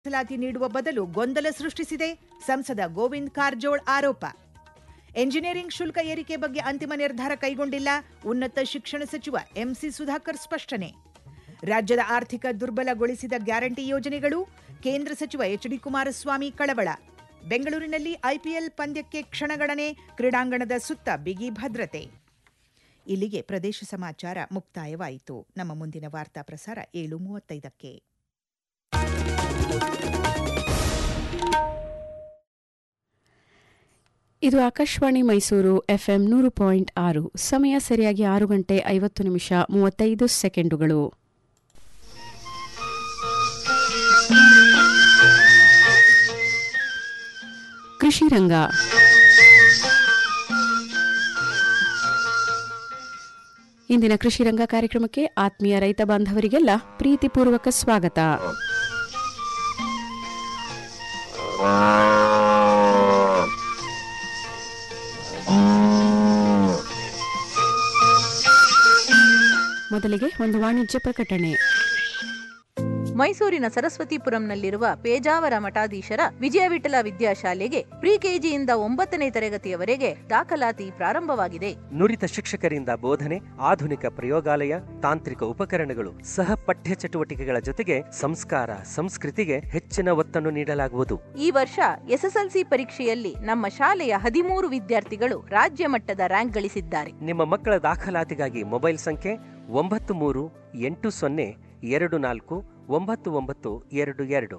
ಮೀಸಲಾತಿ ನೀಡುವ ಬದಲು ಗೊಂದಲ ಸೃಷ್ಟಿಸಿದೆ ಸಂಸದ ಗೋವಿಂದ್ ಕಾರಜೋಳ್ ಆರೋಪ ಎಂಜಿನಿಯರಿಂಗ್ ಶುಲ್ಕ ಏರಿಕೆ ಬಗ್ಗೆ ಅಂತಿಮ ನಿರ್ಧಾರ ಕೈಗೊಂಡಿಲ್ಲ ಉನ್ನತ ಶಿಕ್ಷಣ ಸಚಿವ ಎಂಸಿ ಸುಧಾಕರ್ ಸ್ಪಷ್ಟನೆ ರಾಜ್ಯದ ಆರ್ಥಿಕ ದುರ್ಬಲಗೊಳಿಸಿದ ಗ್ಯಾರಂಟಿ ಯೋಜನೆಗಳು ಕೇಂದ್ರ ಸಚಿವ ಎಚ್ ಡಿ ಕುಮಾರಸ್ವಾಮಿ ಕಳವಳ ಬೆಂಗಳೂರಿನಲ್ಲಿ ಐಪಿಎಲ್ ಪಂದ್ಯಕ್ಕೆ ಕ್ಷಣಗಣನೆ ಕ್ರೀಡಾಂಗಣದ ಸುತ್ತ ಬಿಗಿ ಭದ್ರತೆ ಇಲ್ಲಿಗೆ ಪ್ರದೇಶ ಸಮಾಚಾರ ಮುಕ್ತಾಯವಾಯಿತು ನಮ್ಮ ಮುಂದಿನ ವಾರ್ತಾ ಪ್ರಸಾರ ಏಳು ಮೂವತ್ತೈದಕ್ಕೆ ಇದು ಆಕಾಶವಾಣಿ ಮೈಸೂರು ಎಫ್ಎಂ ನೂರು ಪಾಯಿಂಟ್ ಆರು ಸಮಯ ಸರಿಯಾಗಿ ಆರು ಗಂಟೆ ಐವತ್ತು ನಿಮಿಷ ಮೂವತ್ತೈದು ಸೆಕೆಂಡುಗಳು ಕೃಷಿ ರಂಗ ಇಂದಿನ ಕೃಷಿ ರಂಗ ಕಾರ್ಯಕ್ರಮಕ್ಕೆ ಆತ್ಮೀಯ ರೈತ ಬಾಂಧವರಿಗೆಲ್ಲ ಪ್ರೀತಿಪೂರ್ವಕ ಸ್ವಾಗತ ಮೊದಲಿಗೆ ಒಂದು ವಾಣಿಜ್ಯ ಪ್ರಕಟಣೆ ಮೈಸೂರಿನ ಸರಸ್ವತಿಪುರಂನಲ್ಲಿರುವ ಪೇಜಾವರ ಮಠಾಧೀಶರ ವಿಜಯ ವಿಠಲ ವಿದ್ಯಾಶಾಲೆಗೆ ಪ್ರಿ ಕೆಜಿಯಿಂದ ಒಂಬತ್ತನೇ ತರಗತಿಯವರೆಗೆ ದಾಖಲಾತಿ ಪ್ರಾರಂಭವಾಗಿದೆ ನುರಿತ ಶಿಕ್ಷಕರಿಂದ ಬೋಧನೆ ಆಧುನಿಕ ಪ್ರಯೋಗಾಲಯ ತಾಂತ್ರಿಕ ಉಪಕರಣಗಳು ಸಹ ಪಠ್ಯ ಚಟುವಟಿಕೆಗಳ ಜೊತೆಗೆ ಸಂಸ್ಕಾರ ಸಂಸ್ಕೃತಿಗೆ ಹೆಚ್ಚಿನ ಒತ್ತನ್ನು ನೀಡಲಾಗುವುದು ಈ ವರ್ಷ ಎಸ್ಎಸ್ಎಲ್ಸಿ ಪರೀಕ್ಷೆಯಲ್ಲಿ ನಮ್ಮ ಶಾಲೆಯ ಹದಿಮೂರು ವಿದ್ಯಾರ್ಥಿಗಳು ರಾಜ್ಯ ಮಟ್ಟದ ರ್ಯಾಂಕ್ ಗಳಿಸಿದ್ದಾರೆ ನಿಮ್ಮ ಮಕ್ಕಳ ದಾಖಲಾತಿಗಾಗಿ ಮೊಬೈಲ್ ಸಂಖ್ಯೆ ಒಂಬತ್ತು ಮೂರು ಎಂಟು ಸೊನ್ನೆ ಎರಡು ನಾಲ್ಕು ಒಂಬತ್ತು ಒಂಬತ್ತು ಎರಡು ಎರಡು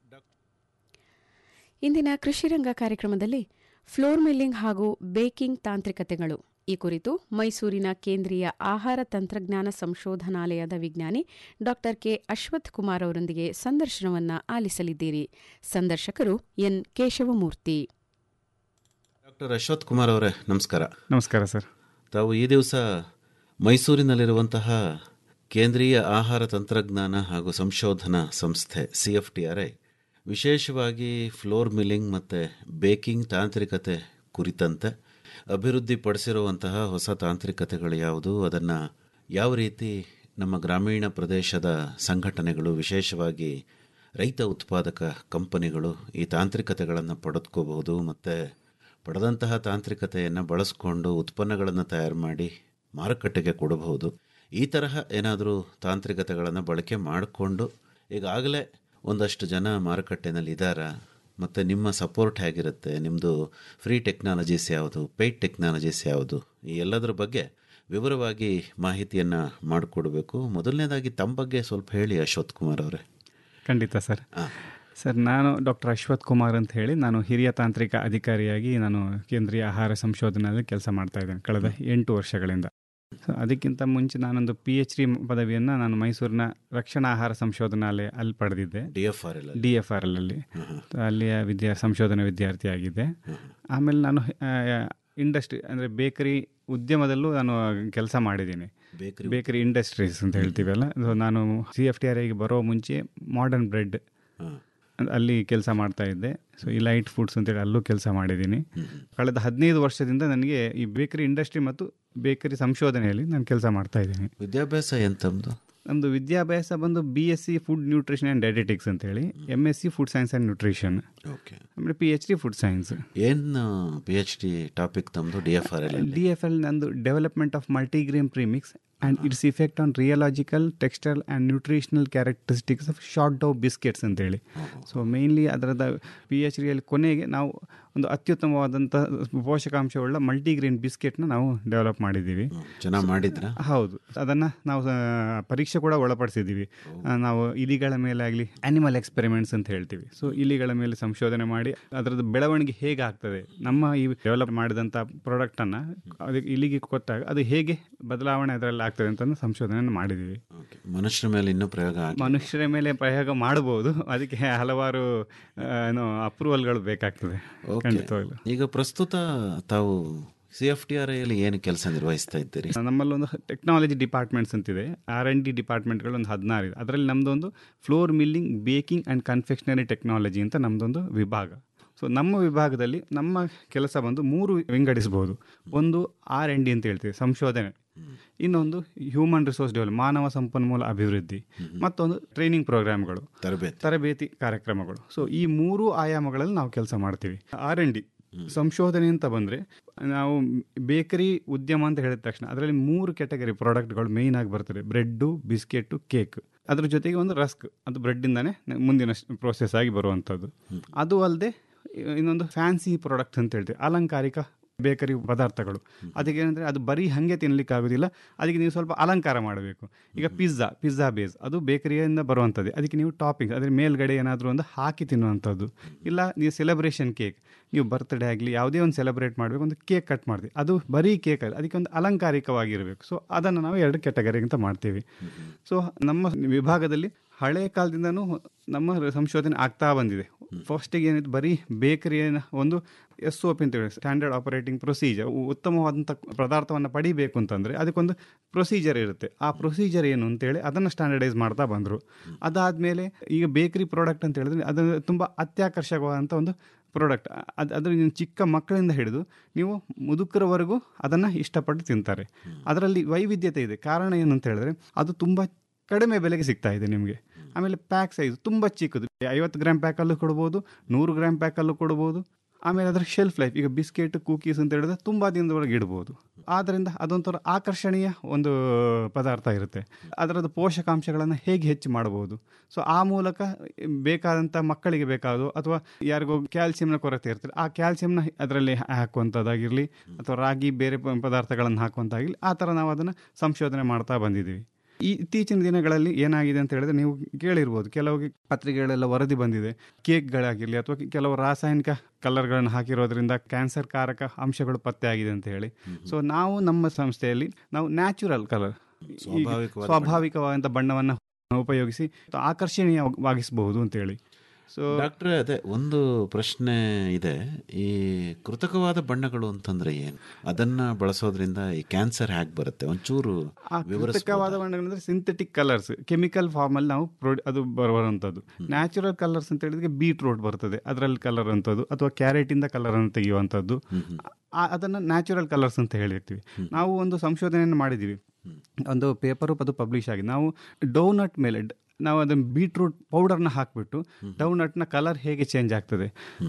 ಇಂದಿನ ಕೃಷಿ ರಂಗ ಕಾರ್ಯಕ್ರಮದಲ್ಲಿ ಫ್ಲೋರ್ ಮಿಲ್ಲಿಂಗ್ ಹಾಗೂ ಬೇಕಿಂಗ್ ತಾಂತ್ರಿಕತೆಗಳು ಈ ಕುರಿತು ಮೈಸೂರಿನ ಕೇಂದ್ರೀಯ ಆಹಾರ ತಂತ್ರಜ್ಞಾನ ಸಂಶೋಧನಾಲಯದ ವಿಜ್ಞಾನಿ ಡಾ ಕೆ ಅಶ್ವಥ್ ಕುಮಾರ್ ಅವರೊಂದಿಗೆ ಸಂದರ್ಶನವನ್ನ ಆಲಿಸಲಿದ್ದೀರಿ ಸಂದರ್ಶಕರು ಎನ್ ಕೇಶವಮೂರ್ತಿ ಡಾಕ್ಟರ್ ಅಶ್ವಥ್ ಕುಮಾರ್ ಅವರೇ ನಮಸ್ಕಾರ ನಮಸ್ಕಾರ ಸರ್ ತಾವು ಈ ದಿವಸ ಮೈಸೂರಿನಲ್ಲಿರುವಂತಹ ಕೇಂದ್ರೀಯ ಆಹಾರ ತಂತ್ರಜ್ಞಾನ ಹಾಗೂ ಸಂಶೋಧನಾ ಸಂಸ್ಥೆ C F T R I ವಿಶೇಷವಾಗಿ ಫ್ಲೋರ್ ಮಿಲ್ಲಿಂಗ್ ಮತ್ತು ಬೇಕಿಂಗ್ ತಾಂತ್ರಿಕತೆ ಕುರಿತಂತೆ ಅಭಿವೃದ್ಧಿಪಡಿಸಿರುವಂತಹ ಹೊಸ ತಾಂತ್ರಿಕತೆಗಳು ಯಾವುದು ಅದನ್ನು ಯಾವ ರೀತಿ ನಮ್ಮ ಗ್ರಾಮೀಣ ಪ್ರದೇಶದ ಸಂಘಟನೆಗಳು ವಿಶೇಷವಾಗಿ ರೈತ ಉತ್ಪಾದಕ ಕಂಪನಿಗಳು ಈ ತಾಂತ್ರಿಕತೆಗಳನ್ನು ಪಡೆದುಕೋಬಹುದು ಮತ್ತು ಪಡೆದಂತಹ ತಾಂತ್ರಿಕತೆಯನ್ನು ಬಳಸ್ಕೊಂಡು ಉತ್ಪನ್ನಗಳನ್ನು ತಯಾರು ಮಾಡಿ ಮಾರುಕಟ್ಟೆಗೆ ಕೊಡಬಹುದು ಈ ತರಹ ಏನಾದರೂ ತಾಂತ್ರಿಕತೆಗಳನ್ನು ಬಳಕೆ ಮಾಡಿಕೊಂಡು ಈಗಾಗಲೇ ಒಂದಷ್ಟು ಜನ ಮಾರುಕಟ್ಟೆನಲ್ಲಿ ಇದ್ದಾರಾ ಮತ್ತು ನಿಮ್ಮ ಸಪೋರ್ಟ್ ಹೇಗಿರುತ್ತೆ ನಿಮ್ಮದು ಫ್ರೀ ಟೆಕ್ನಾಲಜೀಸ್ ಯಾವುದು ಪೇಯ್ಡ್ ಟೆಕ್ನಾಲಜೀಸ್ ಯಾವುದು ಈ ಎಲ್ಲದರ ಬಗ್ಗೆ ವಿವರವಾಗಿ ಮಾಹಿತಿಯನ್ನು ಮಾಡಿಕೊಡ್ಬೇಕು ಮೊದಲನೇದಾಗಿ ತಮ್ಮ ಬಗ್ಗೆ ಸ್ವಲ್ಪ ಹೇಳಿ ಅಶ್ವಥ್ ಕುಮಾರ್ ಅವರೇ ಖಂಡಿತ ಸರ್ ಹಾಂ ಸರ್ ನಾನು ಡಾಕ್ಟರ್ ಅಶ್ವಥ್ ಕುಮಾರ್ ಅಂತ ಹೇಳಿ ನಾನು ಹಿರಿಯ ತಾಂತ್ರಿಕ ಅಧಿಕಾರಿಯಾಗಿ ನಾನು ಕೇಂದ್ರೀಯ ಆಹಾರ ಸಂಶೋಧನೆಯಲ್ಲಿ ಕೆಲಸ ಮಾಡ್ತಾ ಇದ್ದೇನೆ ಕಳೆದ ಎಂಟು ವರ್ಷಗಳಿಂದ ಸೊ ಅದಕ್ಕಿಂತ ಮುಂಚೆ ನಾನೊಂದು ಪಿ ಎಚ್ ಡಿ ಪದವಿಯನ್ನು ನಾನು ಮೈಸೂರಿನ ರಕ್ಷಣಾ ಆಹಾರ ಸಂಶೋಧನಾಲಯ ಅಲ್ಲಿ ಪಡೆದಿದ್ದೆ D F R L D F R ಅಲ್ಲಿ ಅಲ್ಲಿಯ ವಿದ್ಯಾ ಸಂಶೋಧನಾ ವಿದ್ಯಾರ್ಥಿಯಾಗಿದ್ದೆ ಆಮೇಲೆ ನಾನು ಇಂಡಸ್ಟ್ರಿ ಅಂದರೆ ಬೇಕರಿ ಉದ್ಯಮದಲ್ಲೂ ನಾನು ಕೆಲಸ ಮಾಡಿದ್ದೀನಿ ಬೇಕರಿ ಬೇಕರಿ ಇಂಡಸ್ಟ್ರೀಸ್ ಅಂತ ಹೇಳ್ತೀವಲ್ಲ ಸೊ ನಾನು ಸಿ ಎಫ್ ಟಿ ಆರ್ ಐಗೆ ಬರೋ ಮುಂಚೆ ಮಾಡರ್ನ್ ಬ್ರೆಡ್ ಹಾಂ ಅಲ್ಲಿ ಕೆಲಸ ಮಾಡ್ತಾ ಇದ್ದೆ ಸೊ ಈ ಲೈಟ್ ಫುಡ್ಸ್ ಅಂತೇಳಿ ಅಲ್ಲೂ ಕೆಲಸ ಮಾಡಿದ್ದೀನಿ ಕಳೆದ ಹದಿನೈದು ವರ್ಷದಿಂದ ನನಗೆ ಈ ಬೇಕರಿ ಇಂಡಸ್ಟ್ರಿ ಮತ್ತು ಬೇಕರಿ ಸಂಶೋಧನೆಯಲ್ಲಿ ನಾನು ಕೆಲಸ ಮಾಡ್ತಾ ಇದ್ದೀನಿ ವಿದ್ಯಾಭ್ಯಾಸ ಎಂತಮ್ದು ನಮ್ಮದು ವಿದ್ಯಾಭ್ಯಾಸ ಬಂದು B S C food nutrition and dietetics ಅಂತೇಳಿ M S C food science and nutrition okay ಆಮೇಲೆ P H D food science ಏನು ಪಿ ಎಚ್ ಡಿ ಟಾಪಿಕ್ ತಮ್ಮದು D F R L D F L ನಂದು development of multigrain premix and its effect on rheological textile and nutritional characteristics of short dough biscuits ಅಂತೇಳಿ so mainly ಅದರದ P H ಡಿಯಲ್ಲಿ ಕೊನೆಗೆ ನಾವು ಒಂದು ಅತ್ಯುತ್ತಮವಾದಂಥ ಪೋಷಕಾಂಶವುಳ್ಳ multigrain ಬಿಸ್ಕೆಟ್ನ ನಾವು develop ಮಾಡಿದ್ದೀವಿ ಚೆನ್ನಾಗಿ ಮಾಡಿದ್ರಾ ಹೌದು ಅದನ್ನು ನಾವು ಆ, ಪರೀಕ್ಷೆ ಕೂಡ ಒಳಪಡಿಸಿದ್ದೀವಿ ಆ, ನಾವು ಇಲಿಗಳ ಮೇಲೆ ಆಗಲಿ ಆನಿಮಲ್ ಎಕ್ಸ್ಪೆರಿಮೆಂಟ್ಸ್ ಅಂತ ಹೇಳ್ತೀವಿ ಸೊ ಇಲಿಗಳ ಮೇಲೆ ಸಂಶೋಧನೆ ಮಾಡಿ ಅದರದ್ದು ಬೆಳವಣಿಗೆ ಹೇಗೆ ಆಗ್ತದೆ ನಮ್ಮ ಈ ಡೆವಲಪ್ ಮಾಡಿದಂಥ ಪ್ರಾಡಕ್ಟನ್ನು ಅದಕ್ಕೆ ಇಲಿಗೆ ಕೊಟ್ಟಾಗ ಅದು ಹೇಗೆ ಬದಲಾವಣೆ ಅದರಲ್ಲಿ ಆಗ್ತದೆ ಅಂತ ಸಂಶೋಧನೆ ಮಾಡಿದ್ದೀವಿ ಓಕೆ ಮನುಷ್ಯರ ಮೇಲೆ ಇನ್ನೂ ಪ್ರಯೋಗ ಆಗಿ ಮನುಷ್ಯರ ಮೇಲೆ ಪ್ರಯೋಗ ಮಾಡಬಹುದು ಅದಕ್ಕೆ ಹಲವಾರು ಆ, ಏನು ಅಪ್ರೂವಲ್ಗಳು ಬೇಕಾಗ್ತದೆ ಓಕೆ ಖಂಡಿತವಾಗ್ಲು ಈಗ ಪ್ರಸ್ತುತ ತಾವು ಸಿ ಎಫ್ ಟಿ ಆರ್ ಐಯಲ್ಲಿ ಏನು ಕೆಲಸ ನಿರ್ವಹಿಸ್ತಾ ಇದ್ದೀರಿ ನಮ್ಮಲ್ಲಿ ಒಂದು ಟೆಕ್ನಾಲಜಿ ಡಿಪಾರ್ಟ್ಮೆಂಟ್ಸ್ ಅಂತಿದೆ ಆರ್ ಎನ್ ಡಿ ಡಿಪಾರ್ಟ್ಮೆಂಟ್ಗಳು ಒಂದು ಹದಿನಾರು ಇದೆ ಅದರಲ್ಲಿ ನಮ್ಮದೊಂದು flour milling baking and confectionery technology ಅಂತ ನಮ್ಮದೊಂದು ವಿಭಾಗ ಸೊ ನಮ್ಮ ವಿಭಾಗದಲ್ಲಿ ನಮ್ಮ ಕೆಲಸ ಬಂದು ಮೂರು ವಿಂಗಡಿಸ್ಬೋದು ಒಂದು ಆರ್ ಎನ್ ಡಿ ಅಂತ ಹೇಳ್ತೀವಿ ಸಂಶೋಧನೆ ಇನ್ನೊಂದು ಹ್ಯೂಮನ್ ರಿಸೋರ್ಸ್ ಡೆವಲಪ್ ಮಾನವ ಸಂಪನ್ಮೂಲ ಅಭಿವೃದ್ಧಿ ಮತ್ತೊಂದು ಟ್ರೈನಿಂಗ್ ಪ್ರೋಗ್ರಾಮ್ಗಳು ತರಬೇತಿ ತರಬೇತಿ ಕಾರ್ಯಕ್ರಮಗಳು ಸೊ ಈ ಮೂರು ಆಯಾಮಗಳಲ್ಲಿ ನಾವು ಕೆಲಸ ಮಾಡ್ತೀವಿ ಆರ್ ಎನ್ ಡಿ ಸಂಶೋಧನೆ ಅಂತ ಬಂದರೆ ನಾವು ಬೇಕರಿ ಉದ್ಯಮ ಅಂತ ಹೇಳಿದ ತಕ್ಷಣ ಅದರಲ್ಲಿ ಮೂರು ಕ್ಯಾಟಗರಿ ಪ್ರಾಡಕ್ಟ್ಗಳು ಮೇಯ್ನ್ ಆಗಿ ಬರ್ತದೆ ಬ್ರೆಡ್ಡು ಬಿಸ್ಕೆಟು ಕೇಕ್ ಅದ್ರ ಜೊತೆಗೆ ಒಂದು ರಸ್ಕ್ ಅದು ಬ್ರೆಡ್ಡಿಂದಾನೇ ಮುಂದಿನ ಪ್ರೋಸೆಸ್ ಆಗಿ ಬರುವಂಥದ್ದು ಅದು ಅಲ್ಲದೆ ಇನ್ನೊಂದು ಫ್ಯಾನ್ಸಿ ಪ್ರಾಡಕ್ಟ್ ಅಂತ ಹೇಳ್ತೀವಿ ಅಲಂಕಾರಿಕ ಬೇಕರಿ ಪದಾರ್ಥಗಳು ಅದಕ್ಕೆ ಏನಂದರೆ ಅದು ಬರೀ ಹಾಗೆ ತಿನ್ನಲಿಕ್ಕೆ ಆಗೋದಿಲ್ಲ ಅದಕ್ಕೆ ನೀವು ಸ್ವಲ್ಪ ಅಲಂಕಾರ ಮಾಡಬೇಕು ಈಗ ಪಿಜ್ಜಾ ಪಿಜ್ಜಾ ಬೇಸ್ ಅದು ಬೇಕರಿಯಿಂದ ಬರುವಂಥದ್ದು ಅದಕ್ಕೆ ನೀವು ಟಾಪಿಂಗ್ ಅದ್ರ ಮೇಲ್ಗಡೆ ಏನಾದರೂ ಒಂದು ಹಾಕಿ ತಿನ್ನುವಂಥದ್ದು ಇಲ್ಲ ನೀವು ಸೆಲೆಬ್ರೇಷನ್ ಕೇಕ್ ನೀವು ಬರ್ತ್ಡೇ ಆಗಲಿ ಯಾವುದೇ ಒಂದು ಸೆಲೆಬ್ರೇಟ್ ಮಾಡಬೇಕು ಒಂದು ಕೇಕ್ ಕಟ್ ಮಾಡ್ತೀವಿ ಅದು ಬರೀ ಕೇಕ್ ಅಲ್ಲ ಅದಕ್ಕೆ ಒಂದು ಅಲಂಕಾರಿಕವಾಗಿರಬೇಕು ಸೊ ಅದನ್ನು ನಾವು ಎರಡು ಕೆಟಗರಿ ಅಂತ ಮಾಡ್ತೀವಿ ಸೊ ನಮ್ಮ ವಿಭಾಗದಲ್ಲಿ ಹಳೆ ಕಾಲದಿಂದನೂ ನಮ್ಮ ಸಂಶೋಧನೆ ಆಗ್ತಾ ಬಂದಿದೆ ಫಸ್ಟಿಗೆ ಏನಿತ್ತು ಬರೀ ಬೇಕರಿಯ ಒಂದು ಎಸ್ ಒ ಪಿ ಅಂತ ಹೇಳಿ ಸ್ಟ್ಯಾಂಡರ್ಡ್ ಆಪರೇಟಿಂಗ್ ಪ್ರೊಸೀಜರ್ ಉತ್ತಮವಾದಂಥ ಪದಾರ್ಥವನ್ನು ಪಡಿಬೇಕು ಅಂತಂದರೆ ಅದಕ್ಕೊಂದು ಪ್ರೊಸೀಜರ್ ಇರುತ್ತೆ ಆ ಪ್ರೊಸೀಜರ್ ಏನು ಅಂತೇಳಿ ಅದನ್ನು ಸ್ಟ್ಯಾಂಡರ್ಡೈಸ್ ಮಾಡ್ತಾ ಬಂದರು ಅದಾದಮೇಲೆ ಈಗ ಬೇಕರಿ ಪ್ರಾಡಕ್ಟ್ ಅಂತ ಹೇಳಿದ್ರೆ ಅದು ತುಂಬ ಅತ್ಯಾಕರ್ಷಕವಾದಂಥ ಒಂದು ಪ್ರಾಡಕ್ಟ್ ಅದು ಅದ್ರ ನೀವು ಚಿಕ್ಕ ಮಕ್ಕಳಿಂದ ಹಿಡಿದು ನೀವು ಮುದುಕರವರೆಗೂ ಅದನ್ನು ಇಷ್ಟಪಟ್ಟು ತಿಂತಾರೆ ಅದರಲ್ಲಿ ವೈವಿಧ್ಯತೆ ಇದೆ ಕಾರಣ ಏನು ಅಂತ ಹೇಳಿದ್ರೆ ಅದು ತುಂಬ ಕಡಿಮೆ ಬೆಲೆಗೆ ಸಿಗ್ತಾ ಇದೆ ನಿಮಗೆ ಆಮೇಲೆ ಪ್ಯಾಕ್ ಸೈಜ್ ತುಂಬ ಚಿಕ್ಕದು ಐವತ್ತು ಗ್ರಾಮ್ ಪ್ಯಾಕಲ್ಲೂ ಕೊಡ್ಬೋದು ನೂರು ಗ್ರಾಮ್ ಪ್ಯಾಕಲ್ಲೂ ಕೊಡ್ಬೋದು ಆಮೇಲೆ ಅದರ ಶೆಲ್ಫ್ ಲೈಫ್ ಈಗ ಬಿಸ್ಕೆಟ್ ಕುಕೀಸ್ ಅಂತ ಹೇಳಿದ್ರೆ ತುಂಬ ದಿನದೊಳಗೆ ಇಡ್ಬೋದು ಆದ್ದರಿಂದ ಅದೊಂಥರ ಆಕರ್ಷಣೀಯ ಒಂದು ಪದಾರ್ಥ ಇರುತ್ತೆ ಅದರದ್ದು ಪೋಷಕಾಂಶಗಳನ್ನು ಹೇಗೆ ಹೆಚ್ಚು ಮಾಡ್ಬೋದು ಸೊ ಆ ಮೂಲಕ ಬೇಕಾದಂಥ ಮಕ್ಕಳಿಗೆ ಬೇಕಾದೋ ಅಥವಾ ಯಾರಿಗೋ ಕ್ಯಾಲ್ಸಿಯಂನ ಕೊರತೆ ಇರ್ತದೆ ಆ ಕ್ಯಾಲ್ಸಿಯಂನ ಅದರಲ್ಲಿ ಹಾಕುವಂಥದ್ದಾಗಿರಲಿ ಅಥವಾ ರಾಗಿ ಬೇರೆ ಪ- ಪದಾರ್ಥಗಳನ್ನು ಹಾಕುವಂತಾಗಿರಲಿ ಆ ಥರ ನಾವು ಅದನ್ನು ಸಂಶೋಧನೆ ಮಾಡ್ತಾ ಬಂದಿದ್ದೀವಿ ಈ ಇತ್ತೀಚಿನ ದಿನಗಳಲ್ಲಿ ಏನಾಗಿದೆ ಅಂತ ಹೇಳಿದ್ರೆ ನೀವು ಕೇಳಿರ್ಬೋದು ಕೆಲವು ಪತ್ರಿಕೆಗಳೆಲ್ಲ ವರದಿ ಬಂದಿದೆ ಕೇಕ್ಗಳಾಗಿರಲಿ ಅಥವಾ ಕೆಲವು ರಾಸಾಯನಿಕ ಕಲರ್ಗಳನ್ನು ಹಾಕಿರೋದ್ರಿಂದ ಕ್ಯಾನ್ಸರ್ ಕಾರಕ ಅಂಶಗಳು ಪತ್ತೆ ಆಗಿದೆ ಅಂತ ಹೇಳಿ ಸೊ ನಾವು ನಮ್ಮ ಸಂಸ್ಥೆಯಲ್ಲಿ ನಾವು ನ್ಯಾಚುರಲ್ ಕಲರ್ ಸ್ವಾಭಾವಿಕವಾದ ಸ್ವಾಭಾವಿಕವಾದಂಥ ಬಣ್ಣವನ್ನು ಉಪಯೋಗಿಸಿ ಆಕರ್ಷಣೀಯವಾಗಿಸಬಹುದು ಅಂತೇಳಿ ಸೊ ಡಾಕ್ಟ್ರೆ ಅದೇ ಒಂದು ಪ್ರಶ್ನೆ ಇದೆ ಈ ಕೃತಕವಾದ ಬಣ್ಣಗಳು ಅಂತಂದ್ರೆ ಏನು ಅದನ್ನ ಬಳಸೋದ್ರಿಂದ ಈ ಕ್ಯಾನ್ಸರ್ ಹೇಗೆ ಬರುತ್ತೆ ಒಂಚೂರು ಆ ವಿವರಿಸ್ಬೋದಾ? ಕೃತಕವಾದ ಬಣ್ಣಗಳಂದ್ರೆ ಸಿಂಥೆಟಿಕ್ ಕಲರ್ಸ್ ಕೆಮಿಕಲ್ ಫಾರ್ಮಲ್ಲಿ ನಾವು ಪ್ರೊಡ್ ಅದು ಬರುವಂಥದ್ದು ನ್ಯಾಚುರಲ್ ಕಲರ್ಸ್ ಅಂತ ಹೇಳಿದ್ರೆ ಬೀಟ್ರೂಟ್ ಬರ್ತದೆ ಅದರಲ್ಲಿ ಕಲರ್ ಅಂತದ್ದು ಅಥವಾ ಕ್ಯಾರೆಟಿಂದ ಕಲರ್ ಅನ್ನು ತೆಗೆಯುವಂಥದ್ದು ಆ- ಅದನ್ನು ನ್ಯಾಚುರಲ್ ಕಲರ್ಸ್ ಅಂತ ಹೇಳಿರ್ತೀವಿ ನಾವು ಒಂದು ಸಂಶೋಧನೆಯನ್ನು ಮಾಡಿದ್ದೀವಿ ಒಂದು ಪೇಪರು ಅದು ಪಬ್ಲಿಷ್ ಆಗಿದೆ ನಾವು ಡೌನಟ್ ಮೇಲೆ ಡ್- ನಾವು ಅದನ್ನು ಬೀಟ್ರೂಟ್ ಪೌಡರ್ನ ಹಾಕಿಬಿಟ್ಟು ಡೌನಟ್ನ ಕಲರ್ ಹೇಗೆ ಚೇಂಜ್ ಆಗ್ತದೆ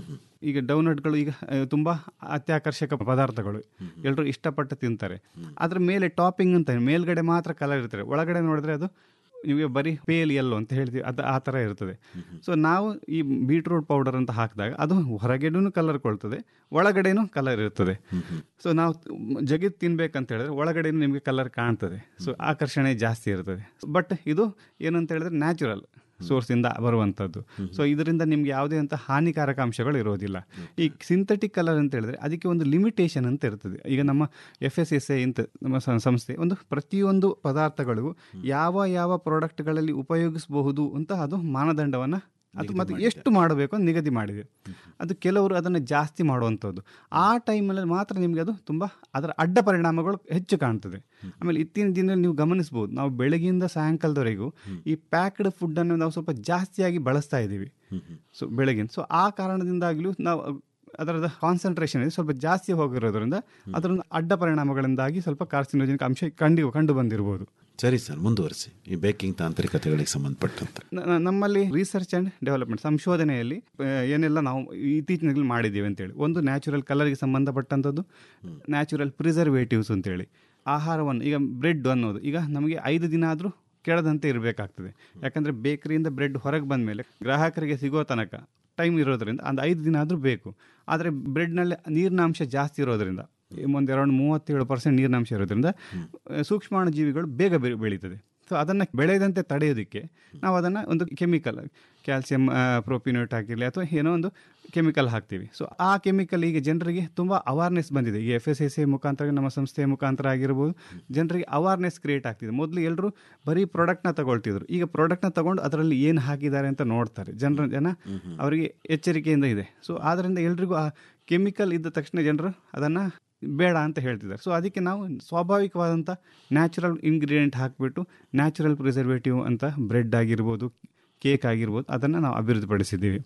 ಈಗ ಡೌನಟ್ಗಳು ಈಗ ಆ, ತುಂಬ ಅತ್ಯಾಕರ್ಷಕ ಪದಾರ್ಥಗಳು ಎಲ್ಲರೂ ಇಷ್ಟಪಟ್ಟು ತಿಂತಾರೆ ಅದ್ರ ಮೇಲೆ ಟಾಪಿಂಗ್ ಅಂತ ಮೇಲ್ಗಡೆ ಮಾತ್ರ ಕಲರ್ ಇರ್ತಾರೆ ಒಳಗಡೆ ನೋಡಿದ್ರೆ ಅದು ನಿಮಗೆ ಬರೀ ಪೇಲ್ ಎಲ್ಲೋ ಅಂತ ಹೇಳ್ತೀವಿ ಅದು ಆ ಥರ ಇರ್ತದೆ ಸೊ ನಾವು ಈ ಬೀಟ್ರೂಟ್ ಪೌಡರ್ ಅಂತ ಹಾಕಿದಾಗ ಅದು ಹೊರಗಡೆನೂ ಕಲರ್ ಕೊಳ್ತದೆ ಒಳಗಡೆನೂ ಕಲರ್ ಇರ್ತದೆ ಸೊ ನಾವು ಜಗಿದ್ ತಿನ್ಬೇಕಂತ ಹೇಳಿದ್ರೆ ಒಳಗಡೆ ನಿಮಗೆ ಕಲರ್ ಕಾಣ್ತದೆ ಸೊ ಆಕರ್ಷಣೆ ಜಾಸ್ತಿ ಇರ್ತದೆ ಬಟ್ ಇದು ಏನಂತ ಹೇಳಿದ್ರೆ ನ್ಯಾಚುರಲ್ ಸೋರ್ಸಿಂದ ಬರುವಂಥದ್ದು ಸೊ ಇದರಿಂದ ನಿಮ್ಗೆ ಯಾವುದೇ ಅಂತ ಹಾನಿಕಾರಕ ಅಂಶಗಳು ಇರೋದಿಲ್ಲ ಈ ಸಿಂಥೆಟಿಕ್ ಕಲರ್ ಅಂತ ಹೇಳಿದ್ರೆ ಅದಕ್ಕೆ ಒಂದು ಲಿಮಿಟೇಷನ್ ಅಂತ ಇರ್ತದೆ ಈಗ ನಮ್ಮ ಎಫ್ ಎಸ್ ಎಸ್ ಎ ಅಂತ ನಮ್ಮ ಸ- ಸಂಸ್ಥೆ ಒಂದು ಪ್ರತಿಯೊಂದು ಪದಾರ್ಥಗಳಿಗೂ ಯಾವ ಯಾವ ಪ್ರಾಡಕ್ಟ್ಗಳಲ್ಲಿ ಉಪಯೋಗಿಸಬಹುದು ಅಂತ ಅದು ಮಾನದಂಡವನ್ನು ಅದು ಮತ್ತು ಎಷ್ಟು ಮಾಡಬೇಕು ಅಂತ ನಿಗದಿ ಮಾಡಿದೆ ಅದು ಕೆಲವರು ಅದನ್ನು ಜಾಸ್ತಿ ಮಾಡುವಂಥದ್ದು ಆ ಟೈಮಲ್ಲಿ ಮಾತ್ರ ನಿಮಗೆ ಅದು ತುಂಬ ಅದರ ಅಡ್ಡ ಪರಿಣಾಮಗಳು ಹೆಚ್ಚು ಕಾಣ್ತದೆ ಆಮೇಲೆ ಇತ್ತಿನ ದಿನದಲ್ಲಿ ನೀವು ಗಮನಿಸ್ಬೋದು ನಾವು ಬೆಳಗ್ಗೆಯಿಂದ ಸಾಯಂಕಾಲದವರೆಗೂ ಈ ಪ್ಯಾಕ್ಡ್ ಫುಡ್ಡನ್ನು ನಾವು ಸ್ವಲ್ಪ ಜಾಸ್ತಿಯಾಗಿ ಬಳಸ್ತಾ ಇದ್ದೀವಿ ಸೊ ಬೆಳಗಿನ ಸೊ ಆ ಕಾರಣದಿಂದಾಗಲೂ ನಾವು ಅದರದ ಕಾನ್ಸಂಟ್ರೇಷನ್ ಇದೆ ಸ್ವಲ್ಪ ಜಾಸ್ತಿ ಹೋಗಿರೋದ್ರಿಂದ ಅದರ ಅಡ್ಡ ಪರಿಣಾಮಗಳಿಂದಾಗಿ ಸ್ವಲ್ಪ ಕಾರ್ಸಿನೋಜನಿಕ್ ಅಂಶ ಕಂಡು ಕಂಡು ಬಂದಿರ್ಬೋದು ಸರಿ ಸರ್ ಮುಂದುವರಿಸಿ ಈ ಬೇಕಿಂಗ್ ತಾಂತ್ರಿಕತೆಗಳಿಗೆ ಸಂಬಂಧಪಟ್ಟಂತೆ ನ- ನ- ನಮ್ಮಲ್ಲಿ ರಿಸರ್ಚ್ ಆ್ಯಂಡ್ ಡೆವಲಪ್ಮೆಂಟ್ ಸಂಶೋಧನೆಯಲ್ಲಿ ಆ, ಏನೆಲ್ಲ ನಾವು ಇತ್ತೀಚಿನಲ್ಲಿ ಮಾಡಿದ್ದೀವಿ ಅಂತೇಳಿ ಒಂದು ನ್ಯಾಚುರಲ್ ಕಲರ್ಗೆ ಸಂಬಂಧಪಟ್ಟಂಥದ್ದು ನ್ಯಾಚುರಲ್ ಪ್ರಿಸರ್ವೇಟಿವ್ಸ್ ಅಂತೇಳಿ ಆಹಾರವನ್ನು ಈಗ ಬ್ರೆಡ್ ಅನ್ನೋದು ಈಗ ನಮಗೆ ಐದು ದಿನ ಆದರೂ ಕೆಳದಂತೆ ಇರಬೇಕಾಗ್ತದೆ ಯಾಕಂದರೆ ಬೇಕರಿಯಿಂದ ಬ್ರೆಡ್ ಹೊರಗೆ ಬಂದ ಮೇಲೆ ಗ್ರಾಹಕರಿಗೆ ಸಿಗೋ ತನಕ ಟೈಮ್ ಇರೋದ್ರಿಂದ ಒಂದು ಐದು ದಿನ ಆದರೂ ಬೇಕು ಆದರೆ ಬ್ರೆಡ್ನಲ್ಲಿ ನೀರಿನ ಅಂಶ ಜಾಸ್ತಿ ಇರೋದ್ರಿಂದ ಒಂದು ಅರೌಂಡ್ ಮೂವತ್ತೇಳು ಪರ್ಸೆಂಟ್ ನೀರಿನ ಅಂಶ ಇರೋದ್ರಿಂದ ಆ, ಸೂಕ್ಷ್ಮಾಣು ಜೀವಿಗಳು ಬೇಗ ಬೆ- ಬೆಳೀತದೆ ಸೊ ಅದನ್ನು ಬೆಳೆಯದಂತೆ ತಡೆಯೋದಕ್ಕೆ ನಾವು ಅದನ್ನು ಒಂದು ಕೆಮಿಕಲ್ ಕ್ಯಾಲ್ಸಿಯಂ ಪ್ರೋಪಿನೋಟ್ ಹಾಕಿರಲಿ ಅಥವಾ ಏನೋ ಒಂದು ಕೆಮಿಕಲ್ ಹಾಕ್ತೀವಿ ಸೊ ಆ ಕೆಮಿಕಲ್ ಈಗ ಜನರಿಗೆ ತುಂಬ ಅವಾರ್ನೆಸ್ ಬಂದಿದೆ ಈ ಎಫ್ ಎಸ್ ಎಸ್ ಎ ಮುಖಾಂತರ ನಮ್ಮ ಸಂಸ್ಥೆಯ ಮುಖಾಂತರ ಆಗಿರ್ಬೋದು ಜನರಿಗೆ ಅವಾರ್ನೆಸ್ ಕ್ರಿಯೇಟ್ ಆಗ್ತಿದೆ ಮೊದಲು ಎಲ್ಲರೂ ಬರೀ ಪ್ರಾಡಕ್ಟ್ನ ತಗೊಳ್ತಿದ್ರು ಈಗ ಪ್ರಾಡಕ್ಟ್ನ ತಗೊಂಡು ಅದರಲ್ಲಿ ಏನು ಹಾಕಿದ್ದಾರೆ ಅಂತ ನೋಡ್ತಾರೆ ಜನರ ಜನ ಅವರಿಗೆ ಎಚ್ಚರಿಕೆಯಿಂದ ಇದೆ ಸೊ ಆದ್ದರಿಂದ ಎಲ್ರಿಗೂ ಆ ಕೆಮಿಕಲ್ ಇದ್ದ ತಕ್ಷಣ ಜನರು ಅದನ್ನು ಬೇಡ ಅಂತ ಹೇಳ್ತಿದ್ದಾರೆ ಸೊ ಅದಕ್ಕೆ ನಾವು ಸ್ವಾಭಾವಿಕವಾದಂಥ ನ್ಯಾಚುರಲ್ ಇಂಗ್ರೀಡಿಯೆಂಟ್ ಹಾಕಿಬಿಟ್ಟು ನ್ಯಾಚುರಲ್ ಪ್ರಿಸರ್ವೇಟಿವ್ ಅಂತ ಬ್ರೆಡ್ ಆಗಿರ್ಬೋದು ಕೇಕ್ ಆಗಿರ್ಬೋದು ಅದನ್ನು ನಾವು ಅಭಿವೃದ್ಧಿಪಡಿಸಿದ್ದೀವಿ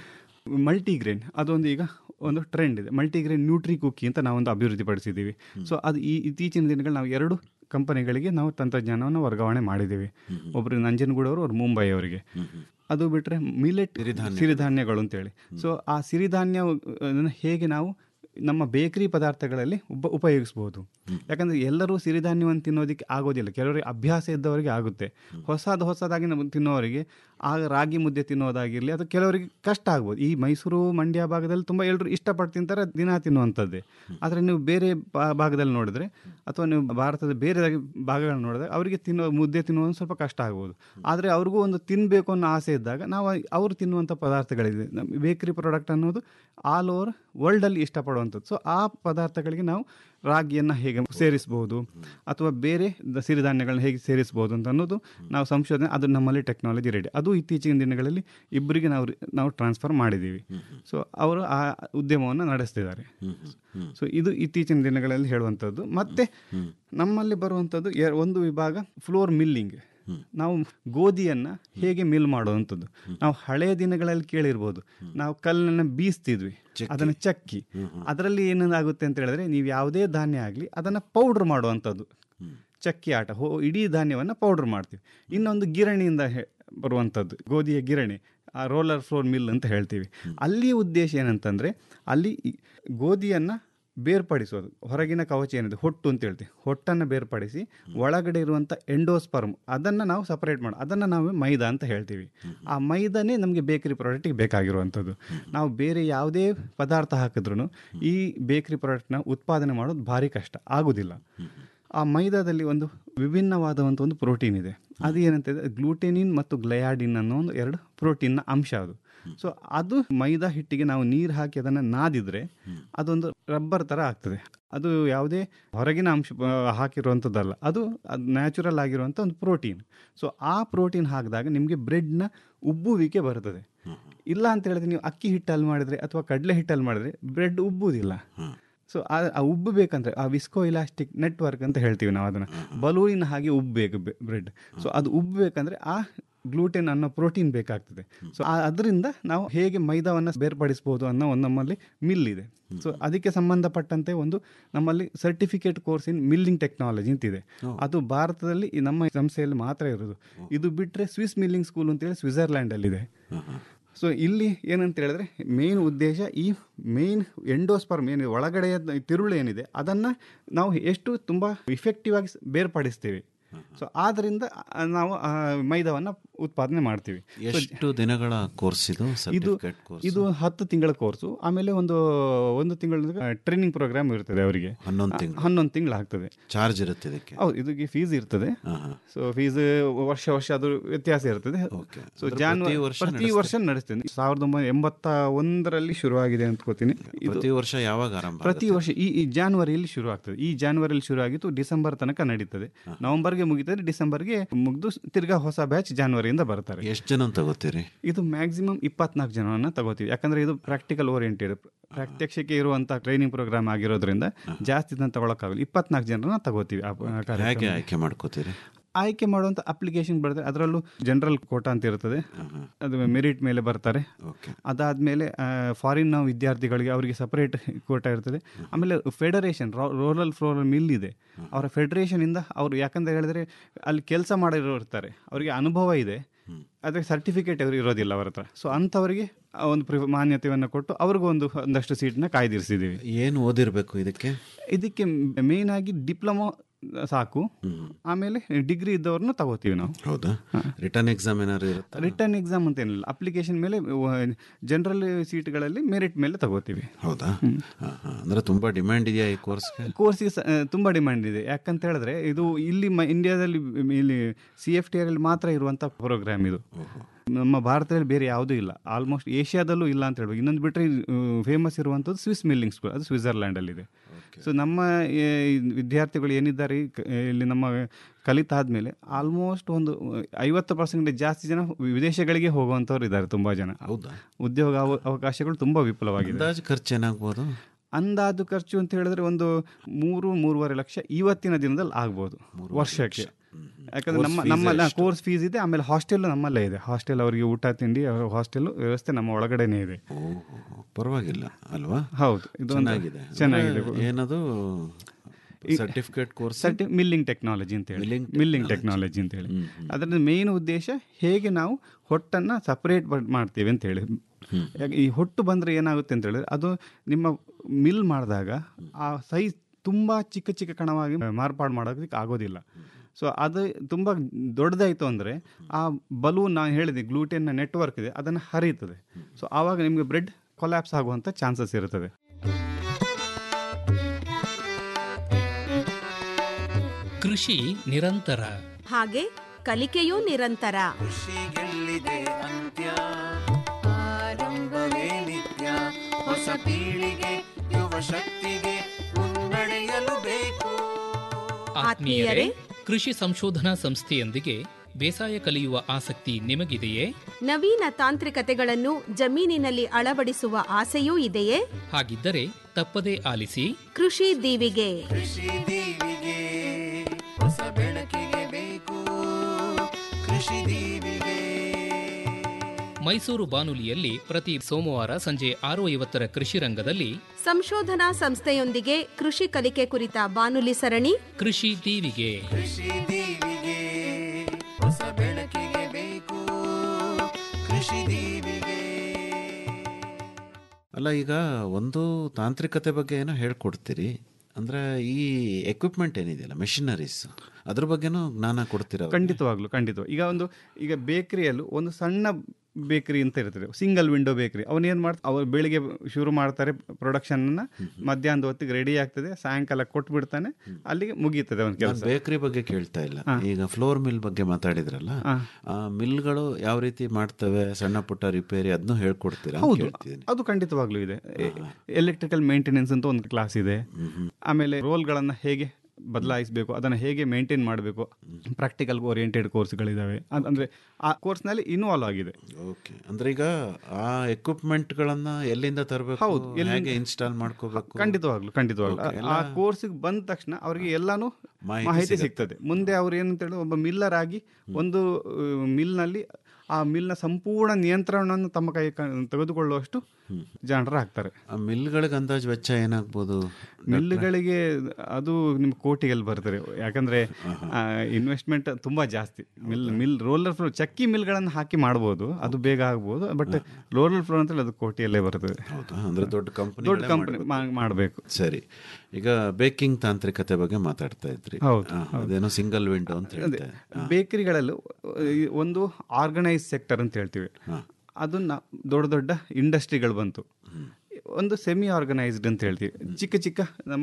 ಮಲ್ಟಿಗ್ರೇನ್ ಅದೊಂದು ಈಗ ಒಂದು ಟ್ರೆಂಡ್ ಇದೆ ಮಲ್ಟಿಗ್ರೇನ್ ನ್ಯೂಟ್ರಿ ಕುಕ್ಕಿ ಅಂತ ನಾವೊಂದು ಅಭಿವೃದ್ಧಿಪಡಿಸಿದ್ದೀವಿ ಸೊ ಅದು ಈ ಇತ್ತೀಚಿನ ದಿನಗಳು ನಾವು ಎರಡು ಕಂಪನಿಗಳಿಗೆ ನಾವು ತಂತ್ರಜ್ಞಾನವನ್ನು ವರ್ಗಾವಣೆ ಮಾಡಿದ್ದೀವಿ ಒಬ್ಬರು ನಂಜನಗೂಡವರು ಅವ್ರು ಮುಂಬೈ ಅವರಿಗೆ ಅದು ಬಿಟ್ಟರೆ ಮಿಲೆಟ್ ಸಿರಿಧಾನ್ಯಗಳು ಅಂತೇಳಿ ಸೊ ಆ ಸಿರಿಧಾನ್ಯ ಅದನ್ನ ಹೇಗೆ ನಾವು ನಮ್ಮ ಬೇಕರಿ ಪದಾರ್ಥಗಳಲ್ಲಿ ಉಪ ಉಪಯೋಗಿಸ್ಬೋದು ಯಾಕಂದರೆ ಎಲ್ಲರೂ ಸಿರಿಧಾನ್ಯವನ್ನು ತಿನ್ನೋದಕ್ಕೆ ಆಗೋದಿಲ್ಲ ಕೆಲವರಿಗೆ ಅಭ್ಯಾಸ ಇದ್ದವರಿಗೆ ಆಗುತ್ತೆ ಹೊಸದು ಹೊಸದಾಗಿ ನಮ್ಮ ತಿನ್ನೋರಿಗೆ ಆಗ ರಾಗಿ ಮುದ್ದೆ ತಿನ್ನೋದಾಗಿರಲಿ ಅದು ಕೆಲವರಿಗೆ ಕಷ್ಟ ಆಗ್ಬೋದು ಈ ಮೈಸೂರು ಮಂಡ್ಯ ಭಾಗದಲ್ಲಿ ತುಂಬ ಎಲ್ಲರೂ ಇಷ್ಟಪಟ್ಟು ತಿಂತಾರೆ ದಿನ ತಿನ್ನುವಂಥದ್ದೇ ಆದರೆ ನೀವು ಬೇರೆ ಬಾ- ಭಾಗದಲ್ಲಿ ನೋಡಿದ್ರೆ ಅಥವಾ ನೀವು ಭಾರತದ ಬೇರೆ ಭಾಗಗಳನ್ನ ನೋಡಿದ್ರೆ ಅವರಿಗೆ ತಿನ್ನೋ ಮುದ್ದೆ ತಿನ್ನೋದು ಸ್ವಲ್ಪ ಕಷ್ಟ ಆಗ್ಬೋದು ಆದರೆ ಅವ್ರಿಗೂ ಒಂದು ತಿನ್ನಬೇಕು ಅನ್ನೋ ಆಸೆ ಇದ್ದಾಗ ನಾವು ಅವರು ತಿನ್ನುವಂಥ ಪದಾರ್ಥಗಳಿದೆ ನಮ್ಮ ಬೇಕರಿ ಪ್ರಾಡಕ್ಟ್ ಅನ್ನೋದು ಆಲ್ ಓವರ್ ವರ್ಲ್ಡಲ್ಲಿ ಇಷ್ಟಪಡುವಂಥದ್ದು ಸೊ ಆ ಪದಾರ್ಥಗಳಿಗೆ ನಾವು ರಾಗಿಯನ್ನು ಹೇಗೆ ಸೇರಿಸ್ಬೋದು ಅಥವಾ ಬೇರೆ ದ- ಸಿರಿಧಾನ್ಯಗಳನ್ನ ಹೇಗೆ ಸೇರಿಸ್ಬೋದು ಅಂತ ಅನ್ನೋದು ನಾವು ಸಂಶೋಧನೆ ಅದು ನಮ್ಮಲ್ಲಿ ಟೆಕ್ನಾಲಜಿ ರೆಡಿ ಅದು ಇತ್ತೀಚಿನ ದಿನಗಳಲ್ಲಿ ಇಬ್ಬರಿಗೆ ನಾವು ನಾವು ಟ್ರಾನ್ಸ್ಫರ್ ಮಾಡಿದ್ದೀವಿ ಸೊ ಅವರು ಆ ಉದ್ಯಮವನ್ನು ನಡೆಸ್ತಿದ್ದಾರೆ ಸೊ ಇದು ಇತ್ತೀಚಿನ ದಿನಗಳಲ್ಲಿ ಹೇಳುವಂಥದ್ದು ಮತ್ತೆ ನಮ್ಮಲ್ಲಿ ಬರುವಂಥದ್ದು ಎ- ಒಂದು ವಿಭಾಗ ಫ್ಲೋರ್ ಮಿಲ್ಲಿಂಗ್ ನಾವು ಗೋಧಿಯನ್ನು ಹೇಗೆ ಮಿಲ್ ಮಾಡುವಂಥದ್ದು ನಾವು ಹಳೆಯ ದಿನಗಳಲ್ಲಿ ಕೇಳಿರ್ಬೋದು ನಾವು ಕಲ್ಲನ್ನು ಬೀಸ್ತಿದ್ವಿ ಅದನ್ನು ಚಕ್ಕಿ ಅದರಲ್ಲಿ ಏನಾಗುತ್ತೆ ಅಂತ ಹೇಳಿದ್ರೆ ನೀವು ಯಾವುದೇ ಧಾನ್ಯ ಆಗಲಿ ಅದನ್ನು ಪೌಡ್ರ್ ಮಾಡುವಂಥದ್ದು ಚಕ್ಕಿ ಆಟ ಹೋ ಇಡೀ ಧಾನ್ಯವನ್ನು ಪೌಡ್ರ್ ಮಾಡ್ತೀವಿ ಇನ್ನೊಂದು ಗಿರಣಿಯಿಂದ ಹೆ- ಬರುವಂಥದ್ದು ಗೋಧಿಯ ಗಿರಣಿ ಆ ರೋಲರ್ ಫ್ಲೋರ್ ಮಿಲ್ ಅಂತ ಹೇಳ್ತೀವಿ ಅಲ್ಲಿ ಉದ್ದೇಶ ಏನಂತಂದರೆ ಅಲ್ಲಿ ಈ ಗೋಧಿಯನ್ನು ಬೇರ್ಪಡಿಸೋದು ಹೊರಗಿನ ಕವಚ ಏನಿದೆ ಹೊಟ್ಟು ಅಂತ ಹೇಳ್ತೀವಿ ಹೊಟ್ಟನ್ನು ಬೇರ್ಪಡಿಸಿ ಒಳಗಡೆ ಇರುವಂಥ ಎಂಡೋಸ್ಪರ್ಮ್ ಅದನ್ನು ನಾವು ಸಪರೇಟ್ ಮಾಡಿ ಅದನ್ನು ನಾವು ಮೈದಾ ಅಂತ ಹೇಳ್ತೀವಿ ಆ ಮೈದಾನೇ ನಮಗೆ ಬೇಕರಿ ಪ್ರಾಡಕ್ಟಿಗೆ ಬೇಕಾಗಿರುವಂಥದ್ದು ನಾವು ಬೇರೆ ಯಾವುದೇ ಪದಾರ್ಥ ಹಾಕಿದ್ರೂ ಈ ಬೇಕರಿ ಪ್ರಾಡಕ್ಟ್ನ ಉತ್ಪಾದನೆ ಮಾಡೋದು ಭಾರಿ ಕಷ್ಟ ಆಗೋದಿಲ್ಲ ಆ ಮೈದಾದಲ್ಲಿ ಒಂದು ವಿಭಿನ್ನವಾದಂಥ ಒಂದು ಪ್ರೋಟೀನ್ ಇದೆ ಅದು ಏನಂತ ಗ್ಲೂಟೆನಿನ್ ಮತ್ತು ಗ್ಲಯಾಡಿನ್ ಅನ್ನೋ ಒಂದು ಎರಡು ಪ್ರೋಟೀನ್ನ ಅಂಶ ಅದು ಸೊ ಅದು ಮೈದಾ ಹಿಟ್ಟಿಗೆ ನಾವು ನೀರು ಹಾಕಿ ಅದನ್ನು ನಾದಿದ್ರೆ ಅದೊಂದು ರಬ್ಬರ್ ಥರ ಆಗ್ತದೆ ಅದು ಯಾವುದೇ ಹೊರಗಿನ ಅಂಶ ಆ, ಹಾಕಿರುವಂಥದ್ದಲ್ಲ ಅದು ಅದು ನ್ಯಾಚುರಲ್ ಆಗಿರುವಂಥ ಒಂದು ಪ್ರೋಟೀನ್ ಸೊ ಆ ಪ್ರೋಟೀನ್ ಹಾಕಿದಾಗ ನಿಮಗೆ ಬ್ರೆಡ್ನ ಉಬ್ಬುವಿಕೆ ಬರ್ತದೆ ಇಲ್ಲ ಅಂತ ಹೇಳಿದ್ರೆ ನೀವು ಅಕ್ಕಿ ಹಿಟ್ಟಲ್ಲಿ ಮಾಡಿದ್ರೆ ಅಥವಾ ಕಡಲೆ ಹಿಟ್ಟಲ್ಲಿ ಮಾಡಿದ್ರೆ ಬ್ರೆಡ್ ಉಬ್ಬುವುದಿಲ್ಲ ಸೊ ಆ ಉಬ್ಬಬೇಕಂದ್ರೆ ಆ ವಿಸ್ಕೋ ಇಲಾಸ್ಟಿಕ್ ನೆಟ್ವರ್ಕ್ ಅಂತ ಹೇಳ್ತೀವಿ ನಾವು ಅದನ್ನು ಬಲೂನಿನ ಹಾಗೆ ಉಬ್ಬಬೇಕು ಬ್ರೆಡ್ ಸೊ ಅದು ಉಬ್ಬಬೇಕಂದ್ರೆ ಆ ಗ್ಲೂಟೆನ್ ಅನ್ನೋ ಪ್ರೋಟೀನ್ ಬೇಕಾಗ್ತದೆ ಸೊ ಅದರಿಂದ ನಾವು ಹೇಗೆ ಮೈದಾವನ್ನು ಬೇರ್ಪಡಿಸ್ಬೋದು ಅನ್ನೋ ಒಂದು ನಮ್ಮಲ್ಲಿ ಮಿಲ್ ಇದೆ ಸೊ ಅದಕ್ಕೆ ಸಂಬಂಧಪಟ್ಟಂತೆ ಒಂದು ನಮ್ಮಲ್ಲಿ certificate course in milling technology ಅಂತಿದೆ ಅದು ಭಾರತದಲ್ಲಿ ಈ ನಮ್ಮ ಸಂಸ್ಥೆಯಲ್ಲಿ ಮಾತ್ರ ಇರೋದು ಇದು ಬಿಟ್ಟರೆ ಸ್ವಿಸ್ ಮಿಲ್ಲಿಂಗ್ ಸ್ಕೂಲ್ ಅಂತೇಳಿ ಸ್ವಿಟ್ಜರ್ಲ್ಯಾಂಡಲ್ಲಿದೆ ಸೊ ಇಲ್ಲಿ ಏನಂತ ಹೇಳಿದ್ರೆ ಮೇನ್ ಉದ್ದೇಶ ಈ ಮೇನ್ ಎಂಡೋಸ್ಪರ್ಮ್ ಏನಿದೆ ಒಳಗಡೆಯ ತಿರುಳು ಏನಿದೆ ಅದನ್ನು ನಾವು ಎಷ್ಟು ತುಂಬ ಇಫೆಕ್ಟಿವ್ ಆಗಿ ಸ್- ಬೇರ್ಪಡಿಸ್ತೀವಿ ಸೊ ಆದ್ದರಿಂದ ಆ, ನಾವು ಆ ಮೈದಾವನ್ನು ಉತ್ಪಾದನೆ ಮಾಡ್ತೀವಿ ಎಷ್ಟು ದಿನಗಳ ಕೋರ್ಸ್ ಇದು ಇದು ಸರ್ಟಿಫಿಕೇಟ್ ಕೋರ್ಸ್ ಇದು ಹತ್ತು ತಿಂಗಳ ಕೋರ್ಸು ಆಮೇಲೆ ಒಂದು ಒಂದು ತಿಂಗಳ ಟ್ರೈನಿಂಗ್ ಪ್ರೋಗ್ರಾಮ್ ಇರ್ತದೆ ಅವರಿಗೆ ಹನ್ನೊಂದು ತಿಂಗಳು ಹನ್ನೊಂದು ತಿಂಗಳು ಆಗ್ತದೆ ಚಾರ್ಜ್ ಇರುತ್ತೆ ಇದಕ್ಕೆ ಹೌದು ಇದಕ್ಕೆ ಫೀಸ್ ಇರ್ತದೆ ಸೊ ಫೀಸ್ ವರ್ಷ ವರ್ಷ ಅದು ವ್ಯತ್ಯಾಸ ಇರ್ತದೆ Okay. ಸೊ ಅಂದ್ರೆ ಜಾನ್ವರಿ ಪ್ರತಿ ವರ್ಷ ಪ್ರತಿ ವರ್ಷ ನಡೆಸ್ತೇನೆ ಸಾವಿರದ ಒಂಬೈನೂರ ಎಂಬತ್ತ ಒಂದರಲ್ಲಿ ಶುರುವಾಗಿದೆ ಅಂದ್ಕೋತೀನಿ ಇದು ಪ್ರತಿ ವರ್ಷ ಯಾವಾಗ ಆರಂಭ ಪ್ರತಿ ವರ್ಷ ಈ ಈ ಜಾನ್ವರಿಯಲ್ಲಿ ಶುರು ಆಗ್ತದೆ ಈ ಜಾನ್ವರಿಯಲ್ಲಿ ಶುರು ಆಗಿತ್ತು ಡಿಸೆಂಬರ್ ತನಕ ನಡೀತದೆ ನವೆಂಬರ್ಗೆ ಮುಗಿತದೆ ಡಿಸೆಂಬರ್ಗೆ ಮುಗಿದು ತಿರ್ಗಾ ಹೊಸ ಬ್ಯಾಚ್ ಜಾನ್ವರಿಯಿಂದ ಬರ್ತಾರೆ ಎಷ್ಟು ಜನ ತಗೋತೀರಿ ಇದು ಮ್ಯಾಕ್ಸಿಮಮ್ ಇಪ್ಪತ್ನಾಲ್ಕು ಜನವನ್ನ ತಗೋತೀವಿ ಯಾಕಂದ್ರೆ ಇದು ಪ್ರಾಕ್ಟಿಕಲ್ ಓರಿಯೆಂಟೆಡ್ ಪ್ರಾತ್ಯಕ್ಷಿಕೆ ಇರುವಂತ ಟ್ರೈನಿಂಗ್ ಪ್ರೋಗ್ರಾಮ್ ಆಗಿರೋದ್ರಿಂದ ಜಾಸ್ತಿ ಜನ ತಗೊಳಕ್ಕಾಗಲ್ಲ ಇಪ್ಪತ್ನಾಲ್ಕು ಜನರನ್ನ ತಗೋತೀವಿ ಆ ಹೇಗೆ ಕಾರ್ಯಕ್ರಮ ಆಯ್ಕೆ ಮಾಡ್ಕೋತೀರಿ ಆಯ್ಕೆ ಮಾಡುವಂತ ಅಪ್ಲಿಕೇಶನ್ ಬರ್ತದೆ ಅದರಲ್ಲೂ ಜನರಲ್ ಕೋಟಾ ಅಂತ ಇರ್ತದೆ ಅದು ಮೆರಿಟ್ ಮೇಲೆ ಬರ್ತಾರೆ ಓಕೆ ಅದಾದಮೇಲೆ ಫಾರಿನ್ ವಿದ್ಯಾರ್ಥಿಗಳಿಗೆ ಅವರಿಗೆ ಸಪರೇಟ್ ಕೋಟಾ ಇರ್ತದೆ ಆಮೇಲೆ ಫೆಡರೇಷನ್ ರೋಲಲ್ ಫ್ಲೋರಲ್ ಮಿಲ್ ಇದೆ ಅವರ ಫೆಡರೇಷನಿಂದ ಅವರು ಯಾಕಂತ ಹೇಳಿದ್ರೆ ಅಲ್ಲಿ ಕೆಲಸ ಮಾಡಿರೋ ಇರ್ತಾರೆ ಅವರಿಗೆ ಅನುಭವ ಇದೆ ಆದರೆ ಸರ್ಟಿಫಿಕೇಟ್ ಅವರು ಇರೋದಿಲ್ಲ ಅವರ ಹತ್ರ ಸೊ ಅಂಥವರಿಗೆ ಆ ಒಂದು ಪ್ರಿ ಮಾನ್ಯತೆಯನ್ನು ಕೊಟ್ಟು ಅವ್ರಿಗೂ ಒಂದು ಒಂದಷ್ಟು ಸೀಟ್ನ ಕಾಯ್ದಿರಿಸಿದ್ದೀವಿ ಏನು ಓದಿರ್ಬೇಕು ಇದಕ್ಕೆ ಇದಕ್ಕೆ ಮೇನ್ ಆಗಿ ಡಿಪ್ಲೊಮಾ ಸಾಕು ಆಮೇಲೆ ಡಿಗ್ರಿ ಇದ್ದವ್ರನ್ನ ತಗೋತೀವಿ ನಾವು ಹೌದಾ ರಿಟರ್ನ್ ಎಕ್ಸಾಮ್ ಏನಾದ್ರು ಇರುತ್ತಾ ರಿಟರ್ನ್ ಎಕ್ಸಾಮ್ ಅಂತ ಏನಿಲ್ಲ ಅಪ್ಲಿಕೇಶನ್ ಮೇಲೆ ಜನರಲ್ ಸೀಟ್ಗಳಲ್ಲಿ ಮೆರಿಟ್ ಮೇಲೆ ತಗೋತೀವಿ ಹೌದಾ ಹಾ, ಹಾ. ಅಂದ್ರೆ ತುಂಬಾ ಡಿಮ್ಯಾಂಡ್ ಇದೆಯಾ ಈ ಕೋರ್ಸ್ಗೆ ಕೋರ್ಸಿಗೆ ಸ- ಆ, ತುಂಬಾ ಡಿಮ್ಯಾಂಡ್ ಇದೆ ಯಾಕಂತ ಹೇಳಿದ್ರೆ ಇದು ಇಲ್ಲಿ ಮ ಇಂಡಿಯಾದಲ್ಲಿ ಮ್, ಇಲ್ಲಿ ಸಿ ಎಫ್ ಟಿ ಆರಲ್ಲಿ ಮಾತ್ರ ಇರುವಂಥ ಪ್ರೋಗ್ರಾಮ್ ಇದು ನಮ್ಮ ಭಾರತದಲ್ಲಿ ಬೇರೆ ಯಾವುದೂ ಇಲ್ಲ ಆಲ್ಮೋಸ್ಟ್ ಏಷ್ಯಾದಲ್ಲೂ ಇಲ್ಲ ಅಂತ ಹೇಳ್ಬೇಕು ಇನ್ನೊಂದು ಬಿಟ್ಟರೆ ಫೇಮಸ್ ಇರುವಂಥದ್ದು ಸ್ವಿಸ್ ಮಿಲ್ಲಿಂಗ್ ಸ್ಕೂಲ್ ಅದು ಸ್ವಿಟ್ಜರ್ಲ್ಯಾಂಡಲ್ಲಿದೆ ಸೊ ನಮ್ಮ ಏ, ವಿದ್ಯಾರ್ಥಿಗಳು ಏನಿದ್ದಾರೆ ಈ ಕ- ಇಲ್ಲಿ ನಮ್ಮ ಕಲಿತಾದ್ಮೇಲೆ ಆಲ್ಮೋಸ್ಟ್ ಒಂದು ಐವತ್ತು ಪರ್ಸೆಂಟ್ ಜಾಸ್ತಿ ಜನ ವಿದೇಶಗಳಿಗೆ ಹೋಗುವಂಥವ್ರು ಇದ್ದಾರೆ ತುಂಬ ಜನ ಹೌದಾ ಉದ್ಯೋಗ ಅವ- ಅವಕಾಶಗಳು ತುಂಬ ವಿಪುಲವಾಗಿದೆ ಅಂದಾಜು ಖರ್ಚು ಏನಾಗ್ಬೋದು ಅಂದಾಜು ಖರ್ಚು ಅಂತ ಹೇಳಿದ್ರೆ ಒಂದು ಮೂರು ಮೂರುವರೆ ಲಕ್ಷ ಇವತ್ತಿನ ದಿನದಲ್ಲಿ ಆಗ್ಬೋದು ವರ್ಷಕ್ಕೆ ಯಾಕಂದ್ರೆ ನಮ್ಮ ನಮ್ಮಲ್ಲ ಕೋರ್ಸ್ ಫೀಸ್ ಇದೆ ಆಮೇಲೆ ಹಾಸ್ಟೆಲ್ ನಮ್ಮಲ್ಲೇ ಇದೆ ಹಾಸ್ಟೆಲ್ ಅವರಿಗೆ ಊಟ ತಿಂಡಿ ಅವರ ಹಾಸ್ಟೆಲ್ ವ್ಯವಸ್ಥೆ ನಮ್ಮ ಒಳಗಡೆನೇ ಇದೆ ಓಹ್ ಪರವಾಗಿಲ್ಲ ಅಲ್ವಾ ಹೌದು ಇದು ಒಂದು ಚೆನ್ನಾಗಿದೆ ಚೆನ್ನಾಗಿದೆ ಅಂದ್ರೆ ಏನದು ಸರ್ಟಿಫಿಕೇಟ್ ಕೋರ್ಸ್ ಸರ್ಟಿ ಮಿಲ್ಲಿಂಗ್ ಟೆಕ್ನಾಲಜಿ ಅಂತ ಹೇಳಿ Milling ಮಿಲ್ಲಿಂಗ್ technology. ಟೆಕ್ನಾಲಜಿ ಅಂತ ಹೇಳಿ ಅದರ ಮೇನ್ ಉದ್ದೇಶ ಹೇಗೆ ನಾವು ಹೊಟ್ಟನ್ನು ಸಪರೇಟ್ ಮಾಡ್ತೀವಿ ಅಂತ ಹೇಳಿ ಯಾಕೆ ಈ ಹೊಟ್ಟು ಬಂದರೆ ಏನಾಗುತ್ತೆ ಅಂತ ಹೇಳಿದ್ರೆ ಅದು ನಿಮ್ಮ ಮಿಲ್ ಮಾಡಿದಾಗ ಆ ಸೈಜ್ ತುಂಬ ಚಿಕ್ಕ ಚಿಕ್ಕ ಕಣವಾಗಿ ಮಾರ್ಪಾಡು ಮಾಡೋದಕ್ಕೆ ಆಗೋದಿಲ್ಲ ಸೊ ಅದು ತುಂಬ ದೊಡ್ಡದಾಯಿತು ಅಂದರೆ ಆ ಬಲೂನ್ ನಾನು ಹೇಳಿದೆ ಗ್ಲೂಟೆನ್ನ ನೆಟ್ವರ್ಕ್ ಇದೆ ಅದನ್ನು ಹರಿಯುತ್ತದೆ ಸೊ ಆವಾಗ ನಿಮಗೆ ಬ್ರೆಡ್ ಕೊಲ್ಯಾಪ್ಸ್ ಆಗುವಂಥ ಚಾನ್ಸಸ್ ಇರುತ್ತದೆ ಕೃಷಿ ನಿರಂತರ ಹಾಗೆ ಕಲಿಕೆಯೂ ನಿರಂತರ ಆತ್ಮೀಯರೇ ಕೃಷಿ ಸಂಶೋಧನಾ ಸಂಸ್ಥೆಯೊಂದಿಗೆ ಬೇಸಾಯ ಕಲಿಯುವ ಆಸಕ್ತಿ ನಿಮಗಿದೆಯೇ ನವೀನ ತಾಂತ್ರಿಕತೆಗಳನ್ನು ಜಮೀನಿನಲ್ಲಿ ಅಳವಡಿಸುವ ಆಸೆಯೂ ಇದೆಯೇ ಹಾಗಿದ್ದರೆ ತಪ್ಪದೇ ಆಲಿಸಿ ಕೃಷಿ ದೀವಿಗೆ ಮೈಸೂರು ಬಾನುಲಿಯಲ್ಲಿ ಪ್ರತಿ ಸೋಮವಾರ ಸಂಜೆ ಆರು ಐವತ್ತರ ಕೃಷಿ ರಂಗದಲ್ಲಿ ಸಂಶೋಧನಾ ಸಂಸ್ಥೆಯೊಂದಿಗೆ ಕೃಷಿ ಕಲಿಕೆ ಕುರಿತ ಬಾನುಲಿ ಸರಣಿ ಕೃಷಿ ದೀವಿಗೆ ಅಲ್ಲ ಈಗ ಒಂದು ತಾಂತ್ರಿಕತೆ ಬಗ್ಗೆ ಏನೋ ಹೇಳ್ಕೊಡ್ತೀರಿ ಅಂದ್ರೆ ಈ ಎಕ್ವಿಪ್ಮೆಂಟ್ ಏನಿದೆಯಲ್ಲ ಮೆಷಿನರೀಸ್ ಅದ್ರ ಬಗ್ಗೆನೂ ಜ್ಞಾನ ಕೊಡ್ತೀರ ಅವ್ರಿಗೆ? ಖಂಡಿತವಾಗ್ಲು ಖಂಡಿತ ಈಗ ಒಂದು ಈಗ ಬೇಕರಿಯಲ್ಲೂ ಒಂದು ಸಣ್ಣ ಬೇಕರಿ ಅಂತ ಇರ್ತದೆ ಸಿಂಗಲ್ ವಿಂಡೋ ಬೇಕರಿ ಅವನೇನು ಮಾಡ್ತಾರೆ ಅವ್ರು ಬೆಳಿಗ್ಗೆ ಶುರು ಮಾಡ್ತಾರೆ ಪ್ರೊಡಕ್ಷನ್ನ ಮಧ್ಯಾಹ್ನದ ಹೊತ್ತಿಗೆ ರೆಡಿ ಆಗ್ತದೆ ಸಾಯಂಕಾಲ ಕೊಟ್ಬಿಡ್ತಾನೆ ಅಲ್ಲಿಗೆ ಮುಗೀತದೆ ಒಂದು ನಾನು ಕೆಲಸ ಬೇಕರಿ ಬಗ್ಗೆ ಕೇಳ್ತಾ ಇಲ್ಲ ಈಗ ಫ್ಲೋರ್ ಮಿಲ್ ಬಗ್ಗೆ ಮಾತಾಡಿದ್ರಲ್ಲ ಆ ಮಿಲ್ಗಳು ಯಾವ ರೀತಿ ಮಾಡ್ತವೆ ಸಣ್ಣ ಪುಟ್ಟ ರಿಪೇರಿ ಅದನ್ನು ಹೇಳ್ಕೊಡ್ತೀರಾ ಅಂತ ಹೌದು ಕೇಳ್ತಿದ್ದೀನಿ ಅದು ಖಂಡಿತವಾಗ್ಲೂ ಇದೆ ಎಲೆಕ್ಟ್ರಿಕಲ್ ಮೇಂಟೆನೆನ್ಸ್ ಅಂತ ಒಂದು ಕ್ಲಾಸ್ ಇದೆ ಆಮೇಲೆ ರೋಲ್ಗಳನ್ನು ಹೇಗೆ ಬದಲಾಯಿಸಬೇಕು ಅದನ್ನು ಹೇಗೆ ಮೇಂಟೈನ್ ಮಾಡಬೇಕು ಪ್ರಾಕ್ಟಿಕಲ್ ಓರಿಯೆಂಟೆಡ್ ಕೋರ್ಸ್ಗಳಿದ್ದಾವೆ ಅದ್- ಅಂದ್ರೆ ಆ ಕೋರ್ಸ್ನಲ್ಲಿ ಇನ್ವಾಲ್ವ್ ಆಗಿದೆ ಓಕೆ ಅಂದ್ರೆ ಈಗ ಆ ಎಕ್ವಿಪ್ಮೆಂಟ್ಗಳನ್ನ ಎಲ್ಲಿಂದ ತರಬೇಕು ಹೌದು, ಎಲ್ಲಿಂದ- ಹೇಗೆ ಇನ್ಸ್ಟಾಲ್ ಮಾಡ್ಕೋಬೇಕು ಖಂಡಿತವಾಗ್ಲು ಖಂಡಿತವಾಗ್ಲು Okay, ಆ ಕೋರ್ಸಿಗೆ ಬಂದ ತಕ್ಷಣ ಅವರಿಗೆ ಎಲ್ಲಾನು ಮಾಹಿತಿ ಮಾಹಿತಿ ಸಿಗುತ್ತೆ. ಸಿಗ್ತದೆ ಮುಂದೆ ಅವ್ರು ಏನಂತ ಹೇಳಿ ಒಬ್ಬ ಮಿಲ್ಲರ್ ಆಗಿ ಒಂದು ಮಿಲ್ನಲ್ಲಿ ಆ ಮಿಲ್ನ ಸಂಪೂರ್ಣ ನಿಯಂತ್ರಣವನ್ನು ತಮ್ಮ ಕೈ ತೆಗೆದುಕೊಳ್ಳುವಷ್ಟು ಜನರಾಗ್ತಾರೆ ಆ ಮಿಲ್ಗಳಿಗೆ ಅಂದಾಜು ವೆಚ್ಚ ಏನಾಗ್ಬೋದು ಮಿಲ್ಗಳಿಗೆ ಅದು ನಿಮ್ಮ ಕೋಟಿಗೆಲ್ಲಿ ಬರ್ತಾರೆ ಯಾಕಂದ್ರೆ ಇನ್ವೆಸ್ಟ್ಮೆಂಟ್ ತುಂಬಾ ಜಾಸ್ತಿ ಮಿಲ್ ಮಿಲ್ ರೋಲರ್ ಫ್ಲೋ ಚಕ್ಕಿ ಮಿಲ್ಗಳನ್ನು ಹಾಕಿ ಮಾಡ್ಬೋದು ಅದು ಬೇಗ ಆಗ್ಬೋದು ಬಟ್ ರೋಲರ್ ಫ್ಲೋ ಅಂತೇಳಿ ಅದು ಕೋಟಿಯಲ್ಲೇ ಬರ್ತದೆ ಹೌದಾ ಅಂದ್ರೆ ದೊಡ್ಡ ಕಂಪನಿ ದೊಡ್ಡ ಕಂಪನಿ ಮಾಡಬೇಕು ಸರಿ ಈಗ ಬೇಕಿಂಗ್ ತಾಂತ್ರಿಕತೆ ಬಗ್ಗೆ ಮಾತಾಡ್ತಾ ಇದ್ರಿ ಹೌದು, ಆ, ಅದೇನೋ ಸಿಂಗಲ್ ವಿಂಡೋ ಅಂತ ಅದೇ ಹೇಳ್ತೆ ಬೇಕರಿಗಳಲ್ಲೂ ಈ ಒಂದು ಆರ್ಗನೈಸ್ ಸೆಕ್ಟರ್ ಅಂತ ಹೇಳ್ತೀವಿ ಅದನ್ನ ದೊಡ್ಡ ದೊಡ್ಡ ಇಂಡಸ್ಟ್ರಿಗಳು ಬಂತು ಒಂದು ಸೆಮಿ ಆರ್ಗನೈಸ್ಡ್ ಅಂತ ಹೇಳ್ತೀವಿ ಚಿಕ್ಕ ಚಿಕ್ಕ ನಮ್ಮ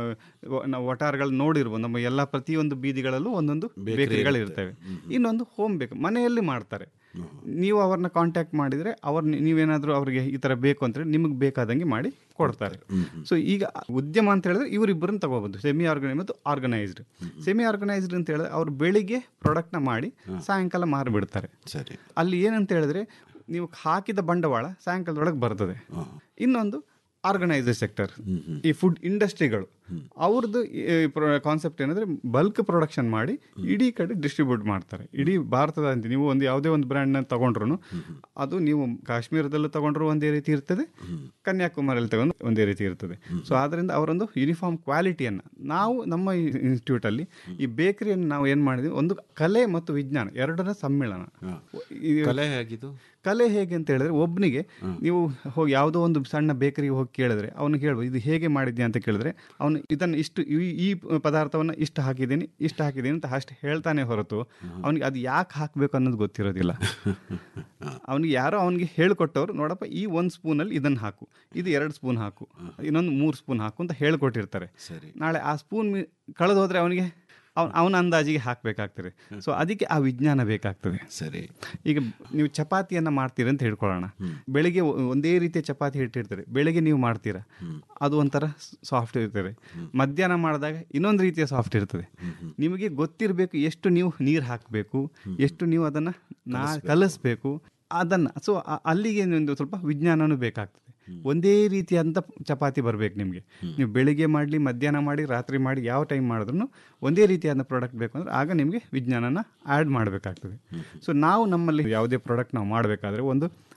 ವ- ನಾವು ವಟಾರಗಳು ನೋಡಿರ್ಬೋದು ನಮ್ಮ ಎಲ್ಲ ಪ್ರತಿಯೊಂದು ಬೀದಿಗಳಲ್ಲೂ ಒಂದೊಂದು ಬೇಕರಿಗಳು ಇರ್ತವೆ ಇನ್ನೊಂದು ಹೋಮ್ ಬೇಕ್ ಮನೆಯಲ್ಲಿ ಮಾಡ್ತಾರೆ ನೀವು ಅವ್ರನ್ನ ಕಾಂಟ್ಯಾಕ್ಟ್ ಮಾಡಿದರೆ ಅವ್ರ ನೀವೇನಾದರೂ ಅವ್ರಿಗೆ ಈ ಥರ ಬೇಕು ಅಂತ ಹೇಳಿ ನಿಮಗೆ ಬೇಕಾದಂಗೆ ಮಾಡಿ ಕೊಡ್ತಾರೆ ಸೊ ಈಗ ಉದ್ಯಮ ಅಂತ ಹೇಳಿದ್ರೆ ಇವರಿಬ್ಬರನ್ನ ತಗೋಬಹುದು ಸೆಮಿ ಆರ್ಗನೈಸ್ ಮತ್ತು ಆರ್ಗನೈಸ್ಡ್ ಸೆಮಿ ಆರ್ಗನೈಸ್ಡ್ ಅಂತ ಹೇಳಿದ್ರೆ ಅವ್ರು ಬೆಳಿಗ್ಗೆ ಪ್ರಾಡಕ್ಟ್ನ ಮಾಡಿ ಸಾಯಂಕಾಲ ಮಾರಿಬಿಡ್ತಾರೆ ಸರಿ ಅಲ್ಲಿ ಏನಂತ ಹೇಳಿದ್ರೆ ನೀವು ಹಾಕಿದ ಬಂಡವಾಳ ಸಾಯಂಕಾಲದೊಳಗೆ ಬರ್ತದೆ ಇನ್ನೊಂದು ಆರ್ಗನೈಸ್ಡ್ ಸೆಕ್ಟರ್ ಈ ಫುಡ್ ಇಂಡಸ್ಟ್ರಿಗಳು ಅವ್ರದ್ದು ಕಾನ್ಸೆಪ್ಟ್ ಏನಂದ್ರೆ ಬಲ್ಕ್ ಪ್ರೊಡಕ್ಷನ್ ಮಾಡಿ ಇಡೀ ಕಡೆ ಡಿಸ್ಟ್ರಿಬ್ಯೂಟ್ ಮಾಡ್ತಾರೆ ಇಡೀ ಭಾರತದ ಅಂತ ನೀವು ಒಂದು ಯಾವುದೇ ಒಂದು ಬ್ರ್ಯಾಂಡ್ನ ತಗೊಂಡ್ರು ಅದು ನೀವು ಕಾಶ್ಮೀರದಲ್ಲೂ ತಗೊಂಡ್ರು ಒಂದೇ ರೀತಿ ಇರ್ತದೆ ಕನ್ಯಾಕುಮಾರಿಯಲ್ಲಿ ತಗೊಂಡು ಒಂದೇ ರೀತಿ ಇರ್ತದೆ ಸೊ ಆದ್ರಿಂದ ಅವರೊಂದು ಯೂನಿಫಾರ್ಮ್ ಕ್ವಾಲಿಟಿಯನ್ನು ನಾವು ನಮ್ಮ ಇನ್ಸ್ಟಿಟ್ಯೂಟಲ್ಲಿ ಈ ಬೇಕರಿಯನ್ನು ನಾವು ಏನು ಮಾಡಿದ್ವಿ ಒಂದು ಕಲೆ ಮತ್ತು ವಿಜ್ಞಾನ ಎರಡರ ಸಮ್ಮಿಳನ ಈ ಕಲೆ ಹೇಗಿದು ಕಲೆ ಹೇಗೆ ಅಂತ ಹೇಳಿದ್ರೆ ಒಬ್ಬನಿಗೆ ನೀವು ಹೋಗಿ ಯಾವುದೋ ಒಂದು ಸಣ್ಣ ಬೇಕರಿಗೆ ಹೋಗಿ ಕೇಳಿದ್ರೆ ಅವನು ಹೇಳ್ಬೋದು ಇದು ಹೇಗೆ ಮಾಡಿದ್ಯಾ ಅಂತ ಕೇಳಿದ್ರೆ ಅವನು ಇದನ್ನು ಇಷ್ಟು ಈ- ಈ ಪದಾರ್ಥವನ್ನು ಇಷ್ಟು ಹಾಕಿದ್ದೀನಿ ಇಷ್ಟು ಹಾಕಿದ್ದೀನಿ ಅಂತ ಅಷ್ಟು ಹೇಳ್ತಾನೆ ಹೊರತು ಅವನಿಗೆ ಅದು ಯಾಕೆ ಹಾಕಬೇಕು ಅನ್ನೋದು ಗೊತ್ತಿರೋದಿಲ್ಲ ಅವನಿಗೆ ಯಾರೋ ಅವನಿಗೆ ಹೇಳಿಕೊಟ್ಟವ್ರು ನೋಡಪ್ಪ ಈ ಒಂದು ಸ್ಪೂನಲ್ಲಿ ಇದನ್ನು ಹಾಕು ಇದು ಎರಡು ಸ್ಪೂನ್ ಹಾಕು ಇನ್ನೊಂದು ಮೂರು ಸ್ಪೂನ್ ಹಾಕು ಅಂತ ಹೇಳ್ಕೊಟ್ಟಿರ್ತಾರೆ ಸರಿ ನಾಳೆ ಆ ಸ್ಪೂನ್ ಕಳೆದು ಹೋದ್ರೆ ಅವನಿಗೆ ಅವ್ನು ಅವನ ಅಂದಾಜಿಗೆ ಹಾಕಬೇಕಾಗ್ತದೆ ಸೊ ಅದಕ್ಕೆ ಆ ವಿಜ್ಞಾನ ಬೇಕಾಗ್ತದೆ ಸರಿ ಈಗ ನೀವು ಚಪಾತಿಯನ್ನು ಮಾಡ್ತೀರ ಅಂತ ಹೇಳ್ಕೊಳ್ಳೋಣ ಬೆಳಿಗ್ಗೆ ಒ- ಒಂದೇ ರೀತಿಯ ಚಪಾತಿ ಹಿಟ್ಟಿರ್ತಾರೆ ಬೆಳಿಗ್ಗೆ ನೀವು ಮಾಡ್ತೀರಾ ಅದು ಒಂಥರ ಸಾಫ್ಟ್ ಇರ್ತದೆ ಮಧ್ಯಾಹ್ನ ಮಾಡಿದಾಗ ಇನ್ನೊಂದು ರೀತಿಯ ಸಾಫ್ಟ್ ಇರ್ತದೆ ನಿಮಗೆ ಗೊತ್ತಿರಬೇಕು ಎಷ್ಟು ನೀವು ನೀರು ಹಾಕಬೇಕು ಎಷ್ಟು ನೀವು ಅದನ್ನು ನಾ ಕಲಿಸ್ಬೇಕು ಅದನ್ನು ಸೊ ಅಲ್ಲಿಗೆ ಒಂದು ಸ್ವಲ್ಪ ವಿಜ್ಞಾನನೂ ಬೇಕಾಗ್ತದೆ ಒಂದೇ ರೀತಿಯಾದಂಥ ಚಪಾತಿ ಬರಬೇಕು ನಿಮಗೆ ನೀವು ಬೆಳಿಗ್ಗೆ ಮಾಡಲಿ ಮಧ್ಯಾಹ್ನ ಮಾಡಿ ರಾತ್ರಿ ಮಾಡಿ ಯಾವ ಟೈಮ್ ಮಾಡಿದ್ರು ಒಂದೇ ರೀತಿಯಾದ ಪ್ರಾಡಕ್ಟ್ ಬೇಕು ಅಂದ್ರೆ ಆಗ ನಿಮಗೆ ವಿಜ್ಞಾನನ ಆ್ಯಡ್ ಮಾಡಬೇಕಾಗ್ತದೆ ಸೊ ನಾವು ನಮ್ಮಲ್ಲಿ ಯಾವುದೇ ಪ್ರಾಡಕ್ಟ್ ನಾವು ಮಾಡಬೇಕಾದ್ರೆ ಒಂದು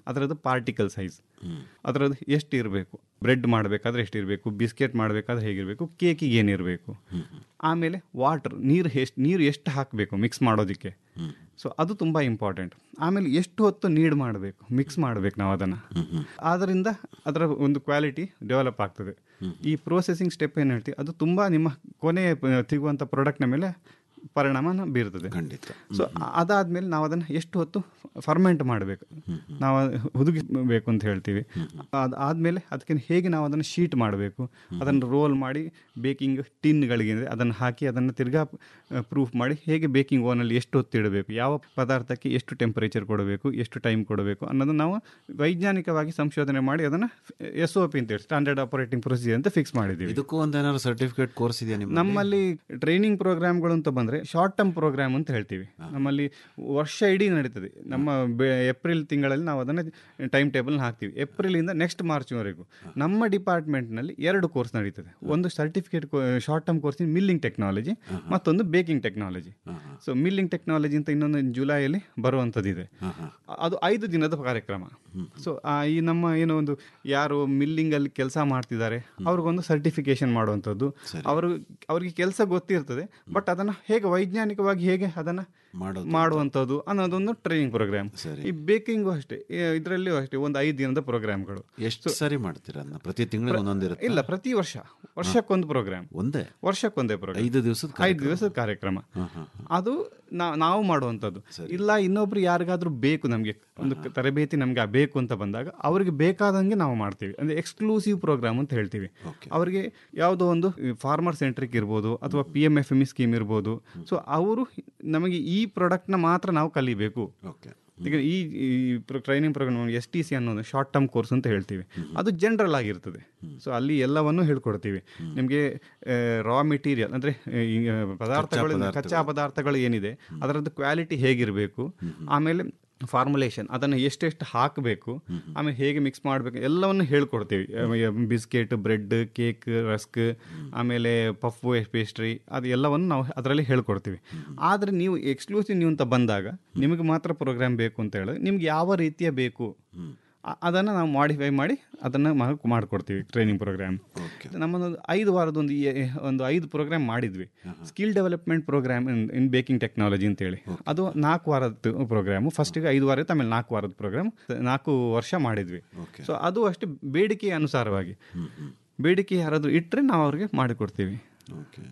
ಅದರದ್ದು ಪಾರ್ಟಿಕಲ್ ಸೈಜ್ ಅದರದ್ದು ಎಷ್ಟು ಇರಬೇಕು ಬ್ರೆಡ್ ಮಾಡಬೇಕಾದ್ರೆ ಎಷ್ಟು ಇರಬೇಕು ಬಿಸ್ಕೆಟ್ ಮಾಡಬೇಕಾದ್ರೆ ಹೇಗಿರಬೇಕು ಕೇಕಿಗೆ ಏನಿರಬೇಕು ಆಮೇಲೆ ವಾಟರ್ ನೀರು ಎಷ್ಟು ನೀರು ಎಷ್ಟು ಹಾಕಬೇಕು ಮಿಕ್ಸ್ ಮಾಡೋದಕ್ಕೆ ಸೊ ಅದು ತುಂಬ ಇಂಪಾರ್ಟೆಂಟ್ ಆಮೇಲೆ ಎಷ್ಟು ಹೊತ್ತು ನೀಡ್ ಮಾಡಬೇಕು ಮಿಕ್ಸ್ ಮಾಡಬೇಕು ನಾವು ಅದನ್ನು ಆದ್ದರಿಂದ ಅದರ ಒಂದು ಕ್ವಾಲಿಟಿ ಡೆವಲಪ್ ಆಗ್ತದೆ ಈ ಪ್ರೋಸೆಸಿಂಗ್ ಸ್ಟೆಪ್ ಏನು ಹೇಳ್ತೀವಿ ಅದು ತುಂಬ ನಿಮ್ಮ ಕೊನೆ ಪ- ಸಿಗುವಂಥ ಪ್ರಾಡಕ್ಟ್ನ ಮೇಲೆ ಪರಿಣಾಮನ ಬೀರ್ತದೆ ಖಂಡಿತ ಸೊ ಅದಾದ್ಮೇಲೆ ನಾವು ಅದನ್ನು ಎಷ್ಟು ಹೊತ್ತು ಫರ್ಮೆಂಟ್ ಮಾಡಬೇಕು ನಾವು ಹುದುಗಿಸಬೇಕು ಅಂತ ಹೇಳ್ತೀವಿ ಅದಾದಮೇಲೆ ಅದಕ್ಕೆ ಹೇಗೆ ನಾವು ಅದನ್ನು ಶೀಟ್ ಮಾಡಬೇಕು ಅದನ್ನು ರೋಲ್ ಮಾಡಿ ಬೇಕಿಂಗ್ ಟಿನ್ಗಳಿಗೆ ಅದನ್ನು ಹಾಕಿ ಅದನ್ನು ತಿರ್ಗಾ ಪ್ರೂಫ್ ಮಾಡಿ ಹೇಗೆ ಬೇಕಿಂಗ್ ಓವನಲ್ಲಿ ಎಷ್ಟು ಹೊತ್ತು ಇಡಬೇಕು ಯಾವ ಪದಾರ್ಥಕ್ಕೆ ಎಷ್ಟು ಟೆಂಪರೇಚರ್ ಕೊಡಬೇಕು ಎಷ್ಟು ಟೈಮ್ ಕೊಡಬೇಕು ಅನ್ನೋದು ನಾವು ವೈಜ್ಞಾನಿಕವಾಗಿ ಸಂಶೋಧನೆ ಮಾಡಿ ಅದನ್ನು ಎಸ್ ಒ ಪಿ ಅಂತ ಹೇಳಿ ಸ್ಟ್ಯಾಂಡರ್ಡ್ ಆಪರೇಟಿಂಗ್ ಪ್ರೊಸೀಜರ್ ಅಂತ ಫಿಕ್ಸ್ ಮಾಡಿದ್ದೀವಿ ಇದಕ್ಕೂ ಒಂದೇನಾದ್ರು ಸರ್ಟಿಫಿಕೇಟ್ ಕೋರ್ಸ್ ಇದೆಯಾ ನಿಮ್ಮ ನಮ್ಮಲ್ಲಿ ಟ್ರೈನಿಂಗ್ ಪ್ರೋಗ್ರಾಮ್ಗಳು ಅಂತ ಬಂದರೆ ಶಾರ್ಟ್ ಟರ್ಮ್ ಪ್ರೋಗ್ರಾಮ್ ಅಂತ ಹೇಳ್ತೀವಿ ನಮ್ಮಲ್ಲಿ ವರ್ಷ ಇಡೀ ನಡೀತದೆ ನಮ್ಮ ಬೆ- ಏಪ್ರಿಲ್ ತಿಂಗಳಲ್ಲಿ ನಾವು ಅದನ್ನು ಟೈಮ್ ಟೇಬಲ್ ಹಾಕ್ತೀವಿ ಏಪ್ರಿಲಿಂದ ನೆಕ್ಸ್ಟ್ ಮಾರ್ಚ್ವರೆಗೂ ನಮ್ಮ ಡಿಪಾರ್ಟ್ಮೆಂಟ್ನಲ್ಲಿ ಎರಡು ಕೋರ್ಸ್ ನಡೀತದೆ ಒಂದು certificate short term course in milling technology ಮತ್ತೊಂದು baking technology so milling technology ಅಂತ ಇನ್ನೊಂದು ಜುಲೈಯಲ್ಲಿ ಬರುವಂಥದ್ದಿದೆ ಅದು ಐದು ದಿನದ ಕಾರ್ಯಕ್ರಮ ಸೊ ಈ ನಮ್ಮ ಏನೋ ಒಂದು ಯಾರು ಮಿಲ್ಲಿಂಗ್ ಅಲ್ಲಿ ಕೆಲಸ ಮಾಡ್ತಿದ್ದಾರೆ ಅವ್ರಿಗೊಂದು ಸರ್ಟಿಫಿಕೇಶನ್ ಮಾಡುವಂಥದ್ದು ಅವರು ಅವರಿಗೆ ಕೆಲಸ ಗೊತ್ತಿರ್ತದೆ ಬಟ್ ಅದನ್ನ ಹೇಗೆ ವೈಜ್ಞಾನಿಕವಾಗಿ ಹೇಗೆ ಅದನ್ನ ಮಾಡೋದು ಮಾಡುವಂಥದ್ದು ಅನ್ನೋದೊಂದು ಟ್ರೈನಿಂಗ್ ಪ್ರೋಗ್ರಾಮ್ ಈ ಬೇಕಿಂಗು ಅಷ್ಟೇ ಇದರಲ್ಲಿಯೂ ಅಷ್ಟೇ ಒಂದು ಐದು ದಿನದ ಪ್ರೋಗ್ರಾಮ್ಗಳು ಎಷ್ಟು ಸರಿ ಮಾಡ್ತೀರಾ ಅದನ್ನ ಪ್ರತಿ ತಿಂಗಳಿಗೆ ಒಂದೊಂದಿರುತ್ತೆ ಇಲ್ಲ ಪ್ರತಿ ವರ್ಷ ವರ್ಷಕ್ಕೊಂದು ಪ್ರೋಗ್ರಾಮ್ ಒಂದೇ ವರ್ಷಕ್ಕೊಂದೇ ಪ್ರೋಗ್ರಾಮ್ ಐದು ದಿವಸದ ಐದು ದಿವಸದ ಕಾರ್ಯಕ್ರಮ ಅದು ನಾ- ನಾವು ಮಾಡುವಂಥದ್ದು ಇಲ್ಲ ಇನ್ನೊಬ್ರು ಯಾರಿಗಾದ್ರೂ ಬೇಕು ನಮಗೆ ಒಂದು ಕ- ತರಬೇತಿ ನಮ್ಗೆ ಬೇಕು ಅಂತ ಬಂದಾಗ ಅವರಿಗೆ ಬೇಕಾದಂಗೆ ನಾವು ಮಾಡ್ತೀವಿ ಅಂದ್ರೆ ಎಕ್ಸ್ಕ್ಲೂಸಿವ್ ಪ್ರೋಗ್ರಾಮ್ ಅಂತ ಹೇಳ್ತೀವಿ ಅವರಿಗೆ ಯಾವುದೋ ಒಂದು ಫಾರ್ಮರ್ ಸೆಂಟ್ರಿಕ್ ಇರ್ಬೋದು ಅಥವಾ P M F M E scheme ಇರ್ಬೋದು ಸೊ ಅವರು ನಮಗೆ ಈ ಪ್ರಾಡಕ್ಟ್ನ ಮಾತ್ರ ನಾವು ಕಲಿಬೇಕು ಓಕೆ ಈಗ ಈ training programme S T C ಅನ್ನೋದು ಶಾರ್ಟ್ ಟರ್ಮ್ ಕೋರ್ಸ್ ಅಂತ ಹೇಳ್ತೀವಿ ಅದು ಜನರಲ್ ಆಗಿರ್ತದೆ ಸೊ ಅಲ್ಲಿ ಎಲ್ಲವನ್ನೂ ಹೇಳ್ಕೊಡ್ತೀವಿ ನಿಮಗೆ ರಾ ಮೆಟೀರಿಯಲ್ ಅಂದರೆ ಪದಾರ್ಥಗಳು ಕಚ್ಚಾ ಪದಾರ್ಥಗಳು ಏನಿದೆ ಅದರದ್ದು ಕ್ವಾಲಿಟಿ ಹೇಗಿರಬೇಕು ಆಮೇಲೆ ಫಾರ್ಮುಲೇಷನ್ ಅದನ್ನು ಎಷ್ಟೆಷ್ಟು ಹಾಕಬೇಕು ಆಮೇಲೆ ಹೇಗೆ ಮಿಕ್ಸ್ ಮಾಡಬೇಕು ಎಲ್ಲವನ್ನು ಹೇಳ್ಕೊಡ್ತೀವಿ ಬಿಸ್ಕೆಟ್ ಬ್ರೆಡ್ ಕೇಕ್ ರಸ್ಕ್ ಆಮೇಲೆ ಪಫ್ ಪೇಸ್ಟ್ರಿ ಅದು ಎಲ್ಲವನ್ನು ನಾವು ಅದರಲ್ಲಿ ಹೇಳ್ಕೊಡ್ತೀವಿ ಆದರೆ ನೀವು ಎಕ್ಸ್ಕ್ಲೂಸಿವ್ ನೀವು ಅಂತ ಬಂದಾಗ ನಿಮಗೆ ಮಾತ್ರ ಪ್ರೋಗ್ರಾಮ್ ಬೇಕು ಅಂತ ಹೇಳಿದ್ರೆ ನಿಮ್ಗೆ ಯಾವ ರೀತಿಯ ಬೇಕು ಅ- ಅದನ್ನು ನಾವು ಮಾಡಿಫೈ ಮಾಡಿ ಅದನ್ನು ಮಾಡಿಕೊಡ್ತೀವಿ ಟ್ರೈನಿಂಗ್ ಪ್ರೋಗ್ರಾಮ್ ನಮ್ಮದೊಂದು ಐದು ವಾರದ ಒಂದು ಈ- ಒಂದು ಐದು ಪ್ರೋಗ್ರಾಮ್ ಮಾಡಿದ್ವಿ skill development programme in baking technology ಅಂತೇಳಿ ಅದು ನಾಲ್ಕು ವಾರದ ಪ್ರೋಗ್ರಾಮು ಫಸ್ಟಿಗೆ ಐದು ವಾರ ಇತ್ತು ಆಮೇಲೆ ನಾಲ್ಕು ವಾರದ ಪ್ರೋಗ್ರಾಮ್ ನಾಲ್ಕು ವರ್ಷ ಮಾಡಿದ್ವಿ ಸೊ ಅದು ಅಷ್ಟೇ ಬೇಡಿಕೆ ಅನುಸಾರವಾಗಿ ಬೇಡಿಕೆ ಯಾರಾದರೂ ಇಟ್ಟರೆ ನಾವು ಅವ್ರಿಗೆ ಮಾಡಿಕೊಡ್ತೀವಿ ಓಕೆ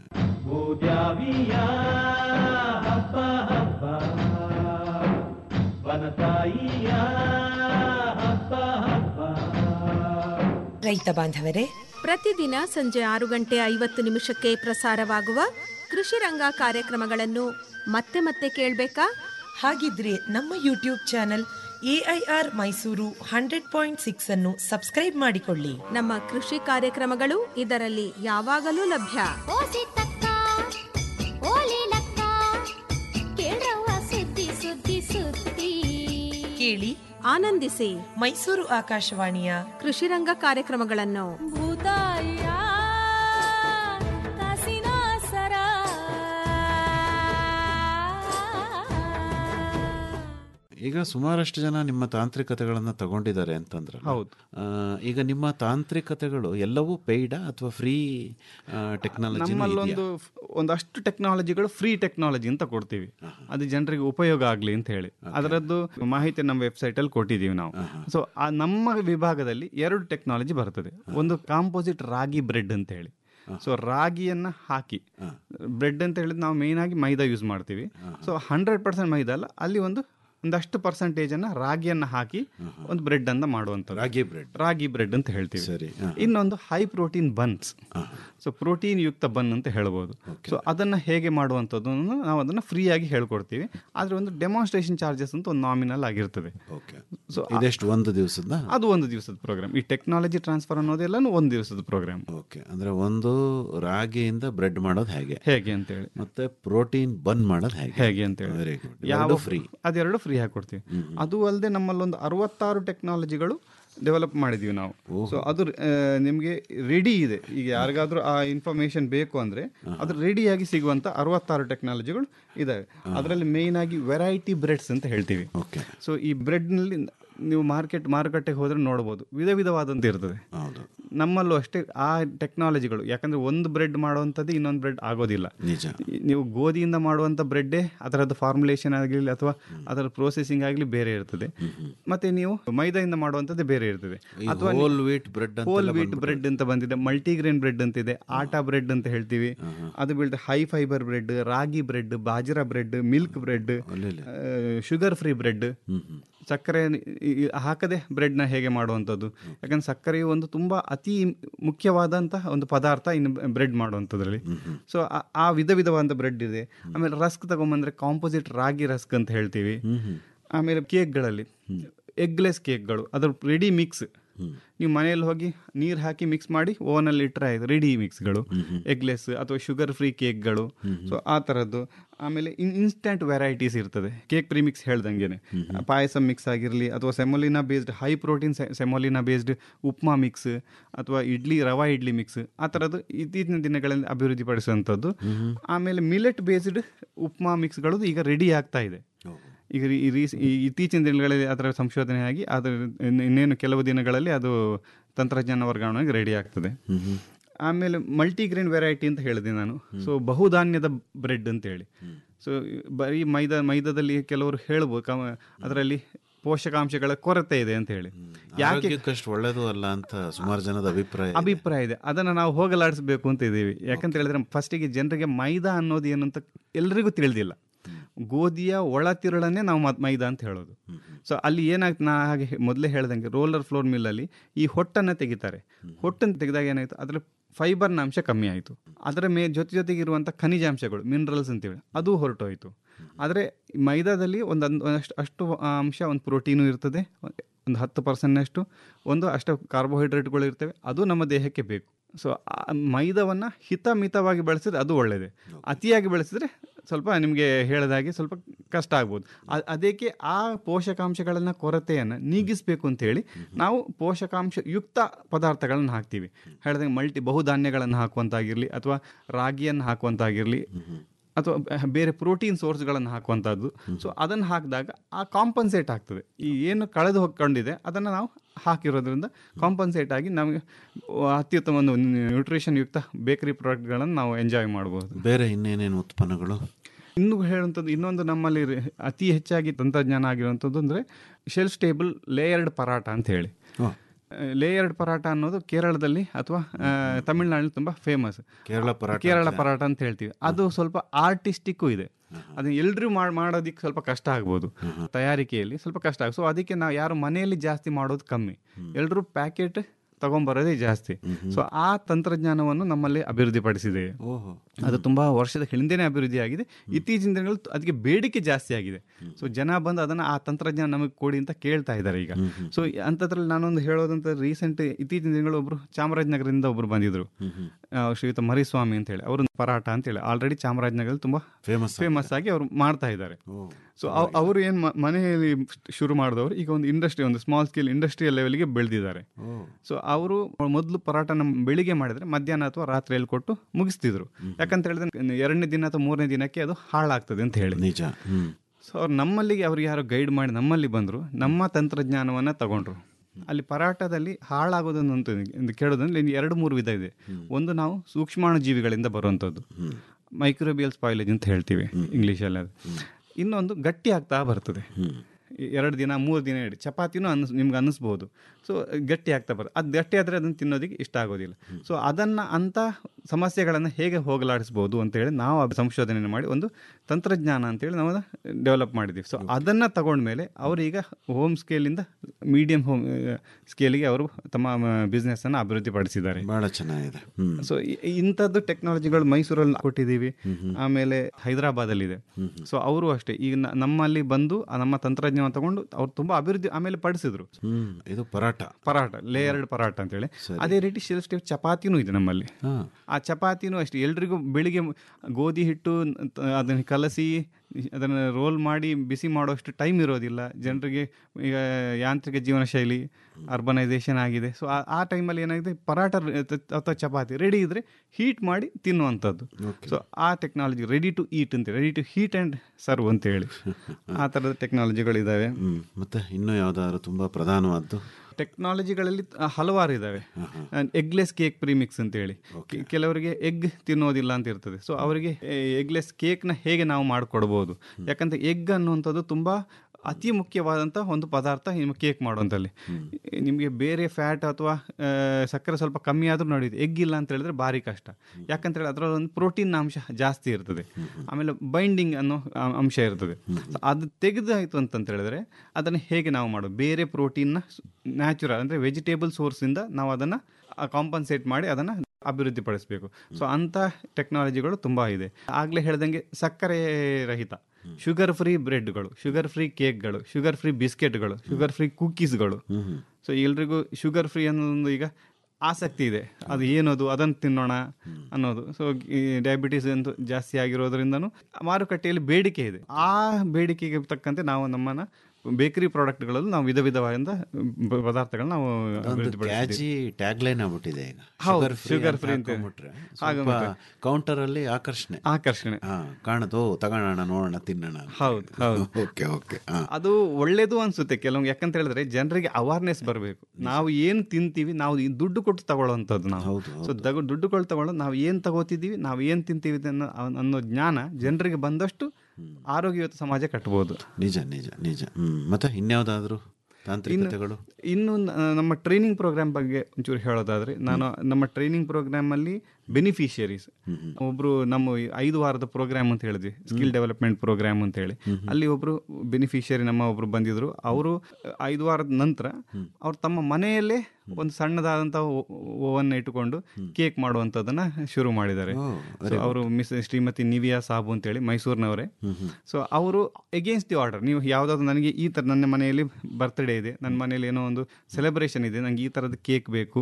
ರೈತ ಬಾಂಧವರೇ ಪ್ರತಿದಿನ ಸಂಜೆ ಆರು ಗಂಟೆ ಐವತ್ತು ನಿಮಿಷಕ್ಕೆ ಪ್ರಸಾರವಾಗುವ ಕೃಷಿ ರಂಗ ಕಾರ್ಯಕ್ರಮಗಳನ್ನು ಮತ್ತೆ ಮತ್ತೆ ಕೇಳಬೇಕಾ ಹಾಗಿದ್ರೆ ನಮ್ಮ YouTube channel AIR Mysuru hundred point six ಅನ್ನು ಸಬ್ಸ್ಕ್ರೈಬ್ ಮಾಡಿಕೊಳ್ಳಿ ನಮ್ಮ ಕೃಷಿ ಕಾರ್ಯಕ್ರಮಗಳು ಇದರಲ್ಲಿ ಯಾವಾಗಲೂ ಲಭ್ಯ ಓಸಿ ತಕ್ಕ ಓಲಿ ಲಕ್ಕ ಕೇಳ್ರವ್ವ ಸುದ್ದಿ ಸುದ್ದಿ ಸುದ್ದಿ ಕೇಳಿ ಆನಂದಿಸಿ ಮೈಸೂರು ಆಕಾಶವಾಣಿಯ ಕೃಷಿ ರಂಗ ಕಾರ್ಯಕ್ರಮಗಳನ್ನು ಭೂತಾಯ ಕಾಸಿನ ಸರ ಈಗ ಸುಮಾರಷ್ಟು ಜನ ನಿಮ್ಮ ತಾಂತ್ರಿಕತೆಗಳನ್ನು ತಗೊಂಡಿದ್ದಾರೆ ಅಂತಂದ್ರೆ ಹೌದು. ಈಗ ನಿಮ್ಮ ತಾಂತ್ರಿಕತೆಗಳು ಎಲ್ಲವೂ ಪೇಯ್ಡಾ ಅಥವಾ ಫ್ರೀ ಟೆಕ್ನಾಲಜಿ ನಮ್ಮಲ್ಲೊಂದು ಫ್- ಒಂದಷ್ಟು ಟೆಕ್ನಾಲಜಿಗಳು ಫ್ರೀ ಟೆಕ್ನಾಲಜಿ ಅಂತ ಕೊಡ್ತೀವಿ ಅದು ಜನರಿಗೆ ಉಪಯೋಗ ಆಗಲಿ ಅಂತ ಹೇಳಿ ಅದರದ್ದು ಮಾಹಿತಿ ನಮ್ಮ ವೆಬ್ಸೈಟ್ ಅಲ್ಲಿ ಕೊಟ್ಟಿದ್ದೀವಿ ನಾವು ಸೊ ಆ ನಮ್ಮ ವಿಭಾಗದಲ್ಲಿ ಎರಡು ಟೆಕ್ನಾಲಜಿ ಬರ್ತದೆ ಒಂದು ಕಾಂಪೋಸಿಟ್ ರಾಗಿ ಬ್ರೆಡ್ ಅಂತ ಹೇಳಿ ಸೊ ರಾಗಿಯನ್ನ ಹಾಕಿ ಬ್ರೆಡ್ ಅಂತ ಹೇಳಿದ್ರೆ ನಾವು ಮೇಯ್ನ್ ಆಗಿ ಮೈದಾ ಯೂಸ್ ಮಾಡ್ತೀವಿ ಸೊ ಹಂಡ್ರೆಡ್ ಪರ್ಸೆಂಟ್ ಮೈದಾ ಅಲ್ಲ ಅಲ್ಲಿ ಒಂದು ಒಂದಷ್ಟು ಪರ್ಸೆಂಟೇಜ್ ಅನ್ನ ರಾಗಿಯನ್ನ ಹಾಕಿ ಒಂದು ಬ್ರೆಡ್ ಅಂತ ಮಾಡುವಂಥದ್ದು ರಾಗಿ ಬ್ರೆಡ್ ರಾಗಿ ಬ್ರೆಡ್ ಅಂತ ಹೇಳ್ತೀವಿ ಸರಿ, ಇನ್ನೊಂದು high protein buns so protein ಯುಕ್ತ ಬನ್ ಅಂತ ಹೇಳ್ಬೋದು ಸೊ ಅದನ್ನ ಹೇಗೆ ಮಾಡುವಂಥದ್ದು ನಾವು ಅದನ್ನ ಫ್ರೀ ಆಗಿ ಹೇಳ್ಕೊಡ್ತೀವಿ ಆದ್ರೆ ಒಂದು ಡೆಮಾನ್ಸ್ಟ್ರೇಷನ್ ಚಾರ್ಜಸ್ ಅಂತ ಒಂದು ನಾಮಿನಲ್ ಆಗಿರ್ತದೆ ಓಕೆ ಸೊ ಇದೆಷ್ಟು ಒಂದು ದಿವಸದ ಅದು ಒಂದು ದಿವಸದ ಪ್ರೋಗ್ರಾಮ್ ಈ ಟೆಕ್ನಾಲಜಿ ಟ್ರಾನ್ಸ್ಫರ್ ಅನ್ನೋದೆಲ್ಲನೂ ಒಂದು ದಿವಸದ ಪ್ರೋಗ್ರಾಮ್ ಓಕೆ ಅಂದ್ರೆ ಒಂದು ರಾಗಿಯಿಂದ ಬ್ರೆಡ್ ಮಾಡೋದು ಹೇಗೆ ಹೇಗೆ ಅಂತೇಳಿ ಮತ್ತೆ ಪ್ರೋಟೀನ್ ಬನ್ ಮಾಡೋದು ಹೇಗೆ ಹೇಗೆ ಅಂತೇಳಿ ವೆರಿ ಗುಡ್ ಯಾವ ಫ್ರೀ ಅದೆರಡು ಫ್ರೀ ಹಾಕೊಡ್ತೀವಿ ಅದು ಅಲ್ಲದೆ ನಮ್ಮಲ್ಲೊಂದು ಅರವತ್ತಾರು ಟೆಕ್ನಾಲಜಿಗಳು ಡೆವಲಪ್ ಮಾಡಿದೀವಿ ನಾವು ಸೊ ಅದು ನಿಮಗೆ ರೆಡಿ ಇದೆ ಈಗ ಯಾರಿಗಾದ್ರೂ ಆ ಇನ್ಫಾರ್ಮೇಶನ್ ಬೇಕು ಅಂದ್ರೆ ಅದು ರೆಡಿಯಾಗಿ ಸಿಗುವಂತ ಅರವತ್ತಾರು ಟೆಕ್ನಾಲಜಿಗಳು ಇದಾವೆ ಅದರಲ್ಲಿ ಮೇಯ್ನ್ ಆಗಿ ವೆರೈಟಿ ಬ್ರೆಡ್ಸ್ ಅಂತ ಹೇಳ್ತೀವಿ ಓಕೆ ಸೊ ಈ ಬ್ರೆಡ್ನಲ್ಲಿ ನೀವು ಮಾರ್ಕೆಟ್ ಮಾರುಕಟ್ಟೆಗೆ ಹೋದ್ರೆ ನೋಡ್ಬೋದು ವಿಧ ವಿಧವಾದಂತ ಇರ್ತದೆ ಹೌದು ನಮ್ಮಲ್ಲೂ ಅಷ್ಟೇ ಆ ಟೆಕ್ನಾಲಜಿಗಳು ಯಾಕಂದ್ರೆ ಒಂದು ಬ್ರೆಡ್ ಮಾಡುವಂಥದ್ದು ಇನ್ನೊಂದು ಬ್ರೆಡ್ ಆಗೋದಿಲ್ಲ ನಿಜ ನೀವು ಗೋಧಿಯಿಂದ ಮಾಡುವಂಥ ಬ್ರೆಡ್ಡೇ ಅದರದ್ದು ಫಾರ್ಮುಲೇಷನ್ ಆಗಲಿ ಅಥವಾ ಅದರ ಪ್ರೋಸೆಸಿಂಗ್ ಆಗಲಿ ಬೇರೆ ಇರ್ತದೆ ಮತ್ತೆ ನೀವು ಮೈದಾಯಿಂದ ಮಾಡುವಂಥದ್ದು ಬೇರೆ ಇರ್ತದೆ ಈ ಅಥವಾ whole wheat bread ಅಂತೆಲ್ಲ ಹೋಲ್ ವೀಟ್ ಬಂದ್ಬಿಟ್ಟಿದೆ. ಬ್ರೆಡ್ ಅಂತ ಬಂದಿದೆ ಮಲ್ಟಿಗ್ರೇನ್ ಬ್ರೆಡ್ ಅಂತ ಇದೆ ಆಟಾ ಬ್ರೆಡ್ ಅಂತ ಹೇಳ್ತೀವಿ ಅದು ಬೀಳ್ತದೆ high fibre bread ragi bread bajra bread milk bread sugar free bread ಸಕ್ಕರೆ ಈ- ಈ ಹಾಕದೆ ಬ್ರೆಡ್ನ ಹೇಗೆ ಮಾಡುವಂಥದ್ದು ಯಾಕಂದ್ರೆ ಸಕ್ಕರೆಯು ಒಂದು ತುಂಬ ಅತಿ ಮುಖ್ಯವಾದಂತಹ ಒಂದು ಪದಾರ್ಥ ಇನ್ನು ಬ್ರೆಡ್ ಮಾಡುವಂಥದ್ರಲ್ಲಿ ಸೊ ಆ ವಿಧ ವಿಧವಾದ ಬ್ರೆಡ್ ಇದೆ ಆಮೇಲೆ ರಸ್ಕ್ ತಗೊಂಬಂದ್ರೆ ಕಾಂಪೋಸಿಟ್ ರಾಗಿ ರಸ್ಕ್ ಅಂತ ಹೇಳ್ತೀವಿ ಆಮೇಲೆ ಕೇಕ್ಗಳಲ್ಲಿ ಎಗ್ಲೆಸ್ ಕೇಕ್ಗಳು ಅದ್ರ ರೆಡಿ ಮಿಕ್ಸ್ ನೀವು ಮನೆಯಲ್ಲಿ ಹೋಗಿ ನೀರು ಹಾಕಿ ಮಿಕ್ಸ್ ಮಾಡಿ ಓವನಲ್ಲಿ ಇಟ್ಟರೆ ಆಯ್ತು ರೆಡಿ ಮಿಕ್ಸ್ಗಳು ಎಗ್ಲೆಸ್ ಅಥವಾ ಶುಗರ್ ಫ್ರೀ ಕೇಕ್ಗಳು ಸೊ ಆ ಥರದ್ದು ಆಮೇಲೆ ಇನ್ ಇನ್ಸ್ಟಂಟ್ ವೆರೈಟೀಸ್ ಇರ್ತದೆ ಕೇಕ್ ಪ್ರಿಮಿಕ್ಸ್ ಹೇಳ್ದಂಗೆನೆ ಪಾಯಸ ಮಿಕ್ಸ್ ಆಗಿರಲಿ ಅಥವಾ semolina based high protein semolina based upma mix ಅಥವಾ ಇಡ್ಲಿ ರವಾ ಇಡ್ಲಿ ಮಿಕ್ಸ್ ಆ ಥರದ್ದು ಇತ್ತೀಚಿನ ದಿನಗಳಲ್ಲಿ ಅಭಿವೃದ್ಧಿಪಡಿಸುವಂಥದ್ದು ಆಮೇಲೆ ಮಿಲೆಟ್ ಬೇಸ್ಡ್ ಉಪ್ಮಾ ಮಿಕ್ಸ್ಗಳು ಈಗ ರೆಡಿ ಆಗ್ತಾ ಇದೆ ಈಗ ಈ ರೀಸ್ ಈ ಇತ್ತೀಚಿನ ದಿನಗಳಲ್ಲಿ ಅದರ ಸಂಶೋಧನೆ ಆಗಿ ಅದರ ಇನ್ನು- ಇನ್ನೇನು ಕೆಲವು ದಿನಗಳಲ್ಲಿ ಅದು ತಂತ್ರಜ್ಞಾನ ವರ್ಗಾವಣೆಗೆ ರೆಡಿ ಆಗ್ತದೆ ಆಮೇಲೆ ಮಲ್ಟಿಗ್ರೇನ್ ವೆರೈಟಿ ಅಂತ ಹೇಳಿದೆ ನಾನು ಸೊ ಬಹುಧಾನ್ಯದ ಬ್ರೆಡ್ ಅಂತ ಹೇಳಿ ಸೊ ಬರೀ ಮೈದಾ ಮೈದಾದಲ್ಲಿ ಕೆಲವರು ಹೇಳ್ಬೋದು ಕಮ- ಅದರಲ್ಲಿ ಪೋಷಕಾಂಶಗಳ ಕೊರತೆ ಇದೆ ಅಂತ ಹೇಳಿ ಯಾಕೆ ಆರೋಗ್ಯಕ್ಕಷ್ಟು ಒಳ್ಳೇದು ಅಲ್ಲ ಅಂತ ಸುಮಾರು ಜನದ ಅಭಿಪ್ರಾಯ ಇದೆ. ಅಭಿಪ್ರಾಯ ಇದೆ ಅದನ್ನು ನಾವು ಹೋಗಲಾಡಿಸ್ಬೇಕು ಅಂತ ಇದ್ದೀವಿ ಯಾಕಂತ ಹೇಳಿದ್ರೆ ಫಸ್ಟಿಗೆ ಜನರಿಗೆ ಮೈದಾ ಅನ್ನೋದು ಏನು ಅಂತ ಎಲ್ರಿಗೂ ತಿಳಿದಿಲ್ಲ ಗೋಧಿಯ ಒಳತಿರುಳನ್ನೇ ನಾವು ಮತ್- ಮೈದಾ ಅಂತ ಹೇಳೋದು ಸೊ ಅಲ್ಲಿ ಏನಾಗ್ತದೆ ನಾ ಹಾಗೆ ಮೊದಲೇ ಹೇಳ್ದಂಗೆ ರೋಲರ್ ಫ್ಲೋರ್ ಮಿಲ್ಲಲ್ಲಿ ಈ ಹೊಟ್ಟನ್ನು ತೆಗಿತಾರೆ ಹೊಟ್ಟನ್ನು ತೆಗೆದಾಗ ಏನಾಯ್ತು ಅದರ ಫೈಬರ್ನ ಅಂಶ ಕಮ್ಮಿ ಆಯಿತು ಅದರ ಮೇ ಜೊತೆ ಜೊತೆಗೆ ಇರುವಂಥ ಖನಿಜಾಂಶಗಳು ಮಿನರಲ್ಸ್ ಅಂತೇಳಿ ಅದು ಹೊರಟೋಯ್ತು ಆದರೆ ಮೈದಾದಲ್ಲಿ ಒಂದು ಅಂದ್- ಒಂದಷ್ಟು ಅಷ್ಟು ಅಂಶ ಒಂದು ಪ್ರೋಟೀನು ಇರ್ತದೆ ಒಂದು ಹತ್ತು ಪರ್ಸೆಂಟ್ನಷ್ಟು ಒಂದು ಅಷ್ಟು ಕಾರ್ಬೋಹೈಡ್ರೇಟ್ಗಳು ಇರ್ತವೆ ಅದು ನಮ್ಮ ದೇಹಕ್ಕೆ ಬೇಕು ಸೊ ಮೈದಾವನ್ನು ಹಿತಮಿತವಾಗಿ ಬೆಳೆಸಿದ್ರೆ ಅದು ಒಳ್ಳೆಯದೇ ಅತಿಯಾಗಿ ಬೆಳೆಸಿದ್ರೆ ಸ್ವಲ್ಪ ನಿಮಗೆ ಹೇಳಿದಾಗೆ ಸ್ವಲ್ಪ ಕಷ್ಟ ಆಗ್ಬೋದು ಅ- ಅದಕ್ಕೆ ಆ ಪೋಷಕಾಂಶಗಳನ್ನು ಕೊರತೆಯನ್ನು ನೀಗಿಸಬೇಕು ಅಂತೇಳಿ ನಾವು ಪೋಷಕಾಂಶ ಯುಕ್ತ ಪದಾರ್ಥಗಳನ್ನು ಹಾಕ್ತೀವಿ ಹೇಳಿದಂಗೆ ಮಲ್ಟಿ ಬಹುಧಾನ್ಯಗಳನ್ನು ಹಾಕುವಂತಾಗಿರಲಿ ಅಥವಾ ರಾಗಿಯನ್ನು ಹಾಕುವಂತಾಗಿರಲಿ ಅಥವಾ ಬ- ಬೇರೆ ಪ್ರೋಟೀನ್ ಸೋರ್ಸ್ಗಳನ್ನು ಹಾಕುವಂಥದ್ದು ಸೊ ಅದನ್ನು ಹಾಕಿದಾಗ ಆ ಕಾಂಪನ್ಸೇಟ್ ಆಗ್ತದೆ ಈ ಏನು ಕಳೆದು ಹೋಗ್ಕೊಂಡಿದೆ ಅದನ್ನು ನಾವು ಹಾಕಿರೋದ್ರಿಂದ ಕಾಂಪನ್ಸೇಟ್ ಆಗಿ ನಮಗೆ ಅತ್ಯುತ್ತಮ ಒಂದು ನ್ಯೂಟ್ರಿಷನ್ ಯುಕ್ತ ಬೇಕರಿ ಪ್ರಾಡಕ್ಟ್ಗಳನ್ನು ನಾವು ಎಂಜಾಯ್ ಮಾಡ್ಬೋದು ಬೇರೆ ಇನ್ನೇನೇನು ಉತ್ಪನ್ನಗಳು ಇನ್ನು ಹೇಳುವಂಥದ್ದು ಇನ್ನೊಂದು ನಮ್ಮಲ್ಲಿ ರೆ- ಅತಿ ಹೆಚ್ಚಾಗಿ ತಂತ್ರಜ್ಞಾನ ಆಗಿರುವಂಥದ್ದು ಅಂದರೆ ಶೆಲ್ಫ್ ಸ್ಟೇಬಲ್ ಲೇಯರ್ಡ್ ಪರಾಟ ಅಂತ ಹೇಳಿ ಲೇಯರ್ಡ್ ಪರಾಟ ಅನ್ನೋದು ಕೇರಳದಲ್ಲಿ ಅಥವಾ ಆ, ತಮಿಳ್ನಾಡಲ್ಲಿ ತುಂಬ ಫೇಮಸ್ ಕೇರಳ ಪರಾಟ ಕೇರಳ ಅಂತ. ಪರಾಟ ಅಂತ ಹೇಳ್ತೀವಿ ಅದು ಸ್ವಲ್ಪ ಆರ್ಟಿಸ್ಟಿಕ್ಕು ಇದೆ ಅದನ್ನ ಎಲ್ಲರೂ ಮಾಡಿ ಮಾಡೋದಕ್ಕೆ ಸ್ವಲ್ಪ ಕಷ್ಟ ಆಗ್ಬೋದು ತಯಾರಿಕೆಯಲ್ಲಿ ಸ್ವಲ್ಪ ಕಷ್ಟ ಆಗ ಸೊ ಅದಕ್ಕೆ ನಾವು ಯಾರು ಮನೆಯಲ್ಲಿ ಜಾಸ್ತಿ ಮಾಡೋದು ಕಮ್ಮಿ ಎಲ್ಲರೂ ಪ್ಯಾಕೆಟ್ ತಗೊಂಬರೋದೇ ಜಾಸ್ತಿ ಸೊ ಆ ತಂತ್ರಜ್ಞಾನವನ್ನು ನಮ್ಮಲ್ಲಿ ಅಭಿವೃದ್ಧಿಪಡಿಸಿದೆ ಓಹೋ ಅದು ತುಂಬಾ ವರ್ಷದ ಹಿಂದೆನೇ ಅಭಿವೃದ್ಧಿ ಆಗಿದೆ ಇತ್ತೀಚಿನ ದಿನಗಳು ಅದಕ್ಕೆ ಬೇಡಿಕೆ ಜಾಸ್ತಿ ಆಗಿದೆ ಸೊ ಜನ ಬಂದು ಅದನ್ನ ಆ ತಂತ್ರಜ್ಞಾನ ನಮಗೆ ಕೊಡಿ ಅಂತ ಕೇಳ್ತಾ ಇದ್ದಾರೆ ಈಗ ಸೊ ಅಂಥದ್ರಲ್ಲಿ ನಾನೊಂದು ಹೇಳೋದಂತ ರೀಸೆಂಟ್ ಇತ್ತೀಚಿನ ದಿನಗಳು ಒಬ್ರು ಚಾಮರಾಜನಗರದಿಂದ ಒಬ್ರು ಬಂದಿದ್ರು ಆ, ಶ್ರೀಯುತ ಮರಿಸ್ವಾಮಿ ಅಂತ ಹೇಳಿ ಅವರು ಪರಾಟ ಅಂತ ಹೇಳಿ ಆಲ್ರೆಡಿ ಚಾಮರಾಜನಗರದಲ್ಲಿ ತುಂಬಾ ಫೇಮಸ್ ಫೇಮಸ್ ಆಗಿ ಅವರು ಮಾಡ್ತಾ ಇದ್ದಾರೆ ಸೊ ಅವರು ಏನು ಮನೆಯಲ್ಲಿ ಶುರು ಮಾಡಿದವರು ಈಗ ಒಂದು ಇಂಡಸ್ಟ್ರಿ ಒಂದು ಸ್ಮಾಲ್ ಸ್ಕೇಲ್ ಇಂಡಸ್ಟ್ರಿಯಲ್ ಲೆವೆಲ್ಗೆ ಬೆಳೆದಿದ್ದಾರೆ ಸೊ ಅವರು ಮೊದಲು ಪರಾಟನ ಬೆಳಿಗ್ಗೆ ಮಾಡಿದ್ರೆ ಮಧ್ಯಾಹ್ನ ಅಥವಾ ರಾತ್ರಿಯಲ್ಲಿ ಕೊಟ್ಟು ಮುಗಿಸ್ತಿದ್ರು ಯಾಕಂತ ಹೇಳಿದ್ರೆ ಎರಡನೇ ದಿನ ಅಥವಾ ಮೂರನೇ ದಿನಕ್ಕೆ ಅದು ಹಾಳಾಗ್ತದೆ ಅಂತ ಹೇಳಿ ನಿಜ ಹ್ಮ್ ಸೊ ಅವ್ರು ನಮ್ಮಲ್ಲಿಗೆ ಅವ್ರಿಗೆ ಯಾರೋ ಗೈಡ್ ಮಾಡಿ ನಮ್ಮಲ್ಲಿ ಬಂದರು ನಮ್ಮ ತಂತ್ರಜ್ಞಾನವನ್ನು ತಗೊಂಡ್ರು ಅಲ್ಲಿ ಪರಾಟದಲ್ಲಿ ಹಾಳಾಗೋದನ್ನು ಅಂತ ಒಂದು ಕೇಳೋದಂದ್ರೆ ಇಲ್ಲಿ ಎರಡು ಮೂರು ವಿಧ ಇದೆ ಒಂದು ನಾವು ಸೂಕ್ಷ್ಮಾಣು ಜೀವಿಗಳಿಂದ ಬರುವಂಥದ್ದು ಮೈಕ್ರೋಬಿಯಲ್ ಸ್ಪಾಯ್ಲೇಜ್ ಅಂತ ಹೇಳ್ತೀವಿ ಇಂಗ್ಲೀಷಲ್ಲಿ ಅದು ಇನ್ನೊಂದು ಗಟ್ಟಿ ಆಗ್ತಾ ಬರ್ತದೆ ಈ ಎರಡು ದಿನ ಮೂರು ದಿನ ಇಡಿ ಚಪಾತಿನೂ ಅನ್ನಿಸ್ ನಿಮ್ಗೆ ಅನ್ನಿಸ್ಬೋದು ಸೊ ಗಟ್ಟಿ ಆಗ್ತಾ ಬರ್ತದೆ ಅದು ಗಟ್ಟಿ ಆದರೆ ಅದನ್ನು ತಿನ್ನೋದಕ್ಕೆ ಇಷ್ಟ ಆಗೋದಿಲ್ಲ ಸೊ ಅದನ್ನು ಅಂಥ ಸಮಸ್ಯೆಗಳನ್ನು ಹೇಗೆ ಹೋಗಲಾಡಿಸ್ಬೋದು ಅಂತೇಳಿ ನಾವು ಆ ಸಂಶೋಧನೆ ಮಾಡಿ ಒಂದು ತಂತ್ರಜ್ಞಾನ ಅಂತೇಳಿ ನಾವು ಡೆವಲಪ್ ಮಾಡಿದ್ದೀವಿ ಸೊ ಅದನ್ನು ತಗೊಂಡ್ಮೇಲೆ ಅವರೀಗ ಹೋಮ್ ಸ್ಕೇಲಿಂದ ಮೀಡಿಯಂ ಹೋಮ್ ಸ್ಕೇಲಿಗೆ ಅವರು ತಮ್ಮ ಬಿಸ್ನೆಸ್ಸನ್ನು ಅಭಿವೃದ್ಧಿಪಡಿಸಿದ್ದಾರೆ ಬಹಳ ಚೆನ್ನಾಗಿದೆ ಹ್ಮ್ ಸೊ ಇಂಥದ್ದು ಟೆಕ್ನಾಲಜಿಗಳು ಮೈಸೂರಲ್ಲಿ ಕೊಟ್ಟಿದ್ದೀವಿ ಆಮೇಲೆ ಹೈದರಾಬಾದಲ್ಲಿದೆ ಸೊ ಅವರು ಅಷ್ಟೇ ಈಗ ನ- ನಮ್ಮಲ್ಲಿ ಬಂದು ಆ ನಮ್ಮ ತಂತ್ರಜ್ಞಾನ ತಗೊಂಡು ಅವ್ರು ತುಂಬಾ ಅಭಿವೃದ್ಧಿ ಆಮೇಲೆ ಪಡಿಸಿದ್ರು ಹ್ಮ್ ಇದು ಪರಾಟ ಪರಾಟ ಲೇಯರ್ಡ್ ಪರಾಟ ಅಂತೇಳಿ ಅದೇ ರೀತಿ ಶಿಲ್ ಸ್ಟೇಪ್ ಚಪಾತಿನೂ ಇದೆ ನಮ್ಮಲ್ಲಿ ಆ ಚಪಾತಿನೂ ಅಷ್ಟೇ ಎಲ್ರಿಗೂ ಬೆಳಿಗ್ಗೆ ಗೋಧಿ ಹಿಟ್ಟು ತ- ಅದನ್ನ ಕಲಸಿ ಅದನ್ನು ರೋಲ್ ಮಾಡಿ ಬಿಸಿ ಮಾಡೋಷ್ಟು ಟೈಮ್ ಇರೋದಿಲ್ಲ ಜನರಿಗೆ ಈಗ ಯಾಂತ್ರಿಕ ಜೀವನ ಶೈಲಿ ಅರ್ಬನೈಸೇಷನ್ ಆಗಿದೆ ಸೊ ಆ ಟೈಮಲ್ಲಿ ಏನಾಗಿದೆ ಪರಾಟ ರ- ತ- ಅಥವಾ ಚಪಾತಿ ರೆಡಿ ಇದ್ರೆ ಹೀಟ್ ಮಾಡಿ ತಿನ್ನುವಂಥದ್ದು ಸೊ ಆ ಟೆಕ್ನಾಲಜಿ ರೆಡಿ ಟು ಈಟ್ ಅಂತ ready to heat and serve ಅಂತ ಹೇಳಿ ಆ ಥರದ ಟೆಕ್ನಾಲಜಿಗಳಿದ್ದಾವೆ ಹ್ಮ್. ಮತ್ತೆ ಇನ್ನೂ ಯಾವ್ದಾದ್ರು ತುಂಬಾ ಪ್ರಧಾನವಾದ್ದು ಟೆಕ್ನಾಲಜಿಗಳಲ್ಲಿ ಹಲವಾರು ಇದ್ದಾವೆ ಎಗ್ಲೆಸ್ ಕೇಕ್ ಪ್ರೀಮಿಕ್ಸ್ ಅಂತ ಹೇಳಿ ಕೆ- ಕೆಲವರಿಗೆ ಎಗ್ ತಿನ್ನೋದಿಲ್ಲ ಅಂತ ಇರ್ತದೆ ಸೊ ಅವರಿಗೆ ಎಗ್ಲೆಸ್ ಕೇಕ್ನ ಹೇಗೆ ನಾವು ಮಾಡಿಕೊಡ್ಬೋದು ಯಾಕಂದ್ರೆ ಎಗ್ ಅನ್ನುವಂಥದ್ದು ತುಂಬ ಅತಿ ಮುಖ್ಯವಾದಂಥ ಒಂದು ಪದಾರ್ಥ ನಿಮಗೆ ಕೇಕ್ ಮಾಡುವಂಥಲ್ಲಿ ನಿಮಗೆ ಬೇರೆ ಫ್ಯಾಟ್ ಅಥವಾ ಆ, ಸಕ್ಕರೆ ಸ್ವಲ್ಪ ಕಮ್ಮಿ ಆದರೂ ನಡೆಯುತ್ತೆ ಎಗ್ ಇಲ್ಲ ಅಂತ ಹೇಳಿದ್ರೆ ಭಾರಿ ಕಷ್ಟ ಯಾಕಂತ ಹೇಳಿ ಅದರಲ್ಲಿ ಒಂದು ಪ್ರೋಟೀನ್ ಅಂಶ ಜಾಸ್ತಿ ಇರ್ತದೆ ಆಮೇಲೆ ಬೈಂಡಿಂಗ್ ಅನ್ನೋ ಆ- ಅಂಶ ಇರ್ತದೆ So ಅದು ತೆಗೆದಾಯಿತು ಅಂತಂತ ಹೇಳಿದ್ರೆ ಅದನ್ನು ಹೇಗೆ ನಾವು ಮಾಡೋದು ಬೇರೆ ಪ್ರೋಟೀನ್ನ ನ್ಯಾಚುರಲ್ ಅಂದರೆ ವೆಜಿಟೇಬಲ್ ಸೋರ್ಸಿಂದ ನಾವು ಅದನ್ನು ಕಾಂಪನ್ಸೇಟ್ ಮಾಡಿ ಅದನ್ನು ಅಭಿವೃದ್ಧಿಪಡಿಸಬೇಕು ಸೊ ಅಂಥ ಟೆಕ್ನಾಲಜಿಗಳು ತುಂಬ ಇದೆ ಆಗಲೇ ಹೇಳ್ದಂಗೆ ಸಕ್ಕರೆ ರಹಿತ ಶುಗರ್ ಫ್ರೀ ಬ್ರೆಡ್ಗಳು ಶುಗರ್ ಫ್ರೀ ಕೇಕ್ಗಳು ಶುಗರ್ ಫ್ರೀ ಬಿಸ್ಕೆಟ್ಗಳು ಶುಗರ್ ಫ್ರೀ ಕುಕ್ಕೀಸ್ಗಳು ಸೊ ಎಲ್ರಿಗೂ ಶುಗರ್ ಫ್ರೀ ಅನ್ನೋದೊಂದು ಈಗ ಆಸಕ್ತಿ ಇದೆ ಅದು ಏನದು ಅದನ್ನು ತಿನ್ನೋಣ ಅನ್ನೋದು ಸೊ ಈ ಡಯಾಬಿಟೀಸ್ ಅಂತೂ ಜಾಸ್ತಿ ಆಗಿರೋದ್ರಿಂದನೂ ಮಾರುಕಟ್ಟೆಯಲ್ಲಿ ಬೇಡಿಕೆ ಇದೆ ಆ ಬೇಡಿಕೆಗೆ ತಕ್ಕಂತೆ ನಾವು ನಮ್ಮನ್ನ ಬೇಕರಿ ಪ್ರಾಡಕ್ಟ್ಗಳಲ್ಲೂ ನಾವು ವಿಧ ವಿಧವಾದ ಬ- ಪದಾರ್ಥಗಳನ್ನ ನಾವು ಅದೊಂದು ಅಭಿವೃದ್ಧಿಪಡಿಸಿದ್ದೀವಿ. ಕ್ಯಾಚಿ ಟ್ಯಾಗ್ ಲೈನ್ ಆಗ್ಬಿಟ್ಟಿದೆ ಈಗ ಹೌದು, sugar free ಅಂತ. ಸ್ವಲ್ಪ ಕೌಂಟರ್ ಅಲ್ಲಿ ಆಕರ್ಷಣೆ ಆಕರ್ಷಣೆ ಹಾ ಕಾಣದು ತಗೋಣ ನೋಡೋಣ ತಿನ್ನೋಣ ಅಂತ. ಹೌದು ಹೌದು ಓಕೆ ಓಕೆ ಹಾ ಅದು ಒಳ್ಳೇದು ಅನ್ಸುತ್ತೆ ಕೆಲವೊಂದು ಯಾಕಂತ ಹೇಳಿದ್ರೆ ಜನರಿಗೆ ಅವೇರ್ನೆಸ್ ಬರಬೇಕು ನಾವು ಏನು ತಿಂತೀವಿ ನಾವು ಈ ದುಡ್ಡು ಕೊಟ್ಟು ತಗೊಳ್ಳೋವಂಥದ್ದು ನಾವು ಸೊ ತಗೊ ದುಡ್ಡು ಕೊಟ್ಟು ತಗೊಳ್ಳೋದು ನಾವು ಏನು ತಗೋತಿದ್ದೀವಿ ನಾವು ಏನು ತಿಂತೀವಿ ಅನ್ನೋ ಅನ್ನೋ ಜ್ಞಾನ ಜನರಿಗೆ ಬಂದಷ್ಟು ಆರೋಗ್ಯಯುತ ಸಮಾಜ ಕಟ್ಬೋದು ನಿಜ ನಿಜ ನಿಜ ಹ್ಮ್ ಮತ್ತೆ ಇನ್ಯಾವುದಾದ್ರು ತಾಂತ್ರಿಕತೆಗಳು ಇನ್ನು ನ- ನಮ್ಮ ಟ್ರೈನಿಂಗ್ ಪ್ರೋಗ್ರಾಮ್ ಬಗ್ಗೆ ಒಂಚೂರು ಹೇಳೋದಾದ್ರೆ ನಾನು ನಮ್ಮ ಟ್ರೈನಿಂಗ್ ಪ್ರೋಗ್ರಾಮ್ ಅಲ್ಲಿ ಬೆನಿಫಿಷಿಯರೀಸ್ ಒಬ್ರು ನಮ್ಮ ಈ ಐದು ವಾರದ ಪ್ರೋಗ್ರಾಮ್ ಅಂತ ಹೇಳಿದ್ವಿ ಸ್ಕಿಲ್ ಡೆವಲಪ್ಮೆಂಟ್ ಪ್ರೋಗ್ರಾಮ್ ಅಂತ ಹೇಳಿ ಅಲ್ಲಿ ಒಬ್ರು ಬೆನಿಫಿಷಿಯರಿ ನಮ್ಮ ಒಬ್ರು ಬಂದಿದ್ರು ಅವರು ಐದು ವಾರದ ನಂತರ ಅವ್ರು ತಮ್ಮ ಮನೆಯಲ್ಲೇ ಒಂದು ಸಣ್ಣದಾದಂಥ ಓವನ್ ಇಟ್ಟುಕೊಂಡು ಕೇಕ್ ಮಾಡುವಂಥದ್ದನ್ನ ಶುರು ಮಾಡಿದ್ದಾರೆ So ಅವರು ಮಿಸ್ ಶ್ರೀಮತಿ ನಿವಿಯಾ ಸಾಬು ಅಂತೇಳಿ ಮೈಸೂರಿನವರೇ ಸೊ ಅವರು ಎಗೇನ್ಸ್ಟ್ ದಿ ಆರ್ಡರ್ ನೀವು ಯಾವುದಾದ್ರು ನನಗೆ ಈ ಥರ ನನ್ನ ಮನೆಯಲ್ಲಿ ಬರ್ತ್ಡೇ ಇದೆ ನನ್ನ ಮನೆಯಲ್ಲಿ ಏನೋ ಒಂದು ಸೆಲೆಬ್ರೇಷನ್ ಇದೆ ನನಗೆ ಈ ಥರದ ಕೇಕ್ ಬೇಕು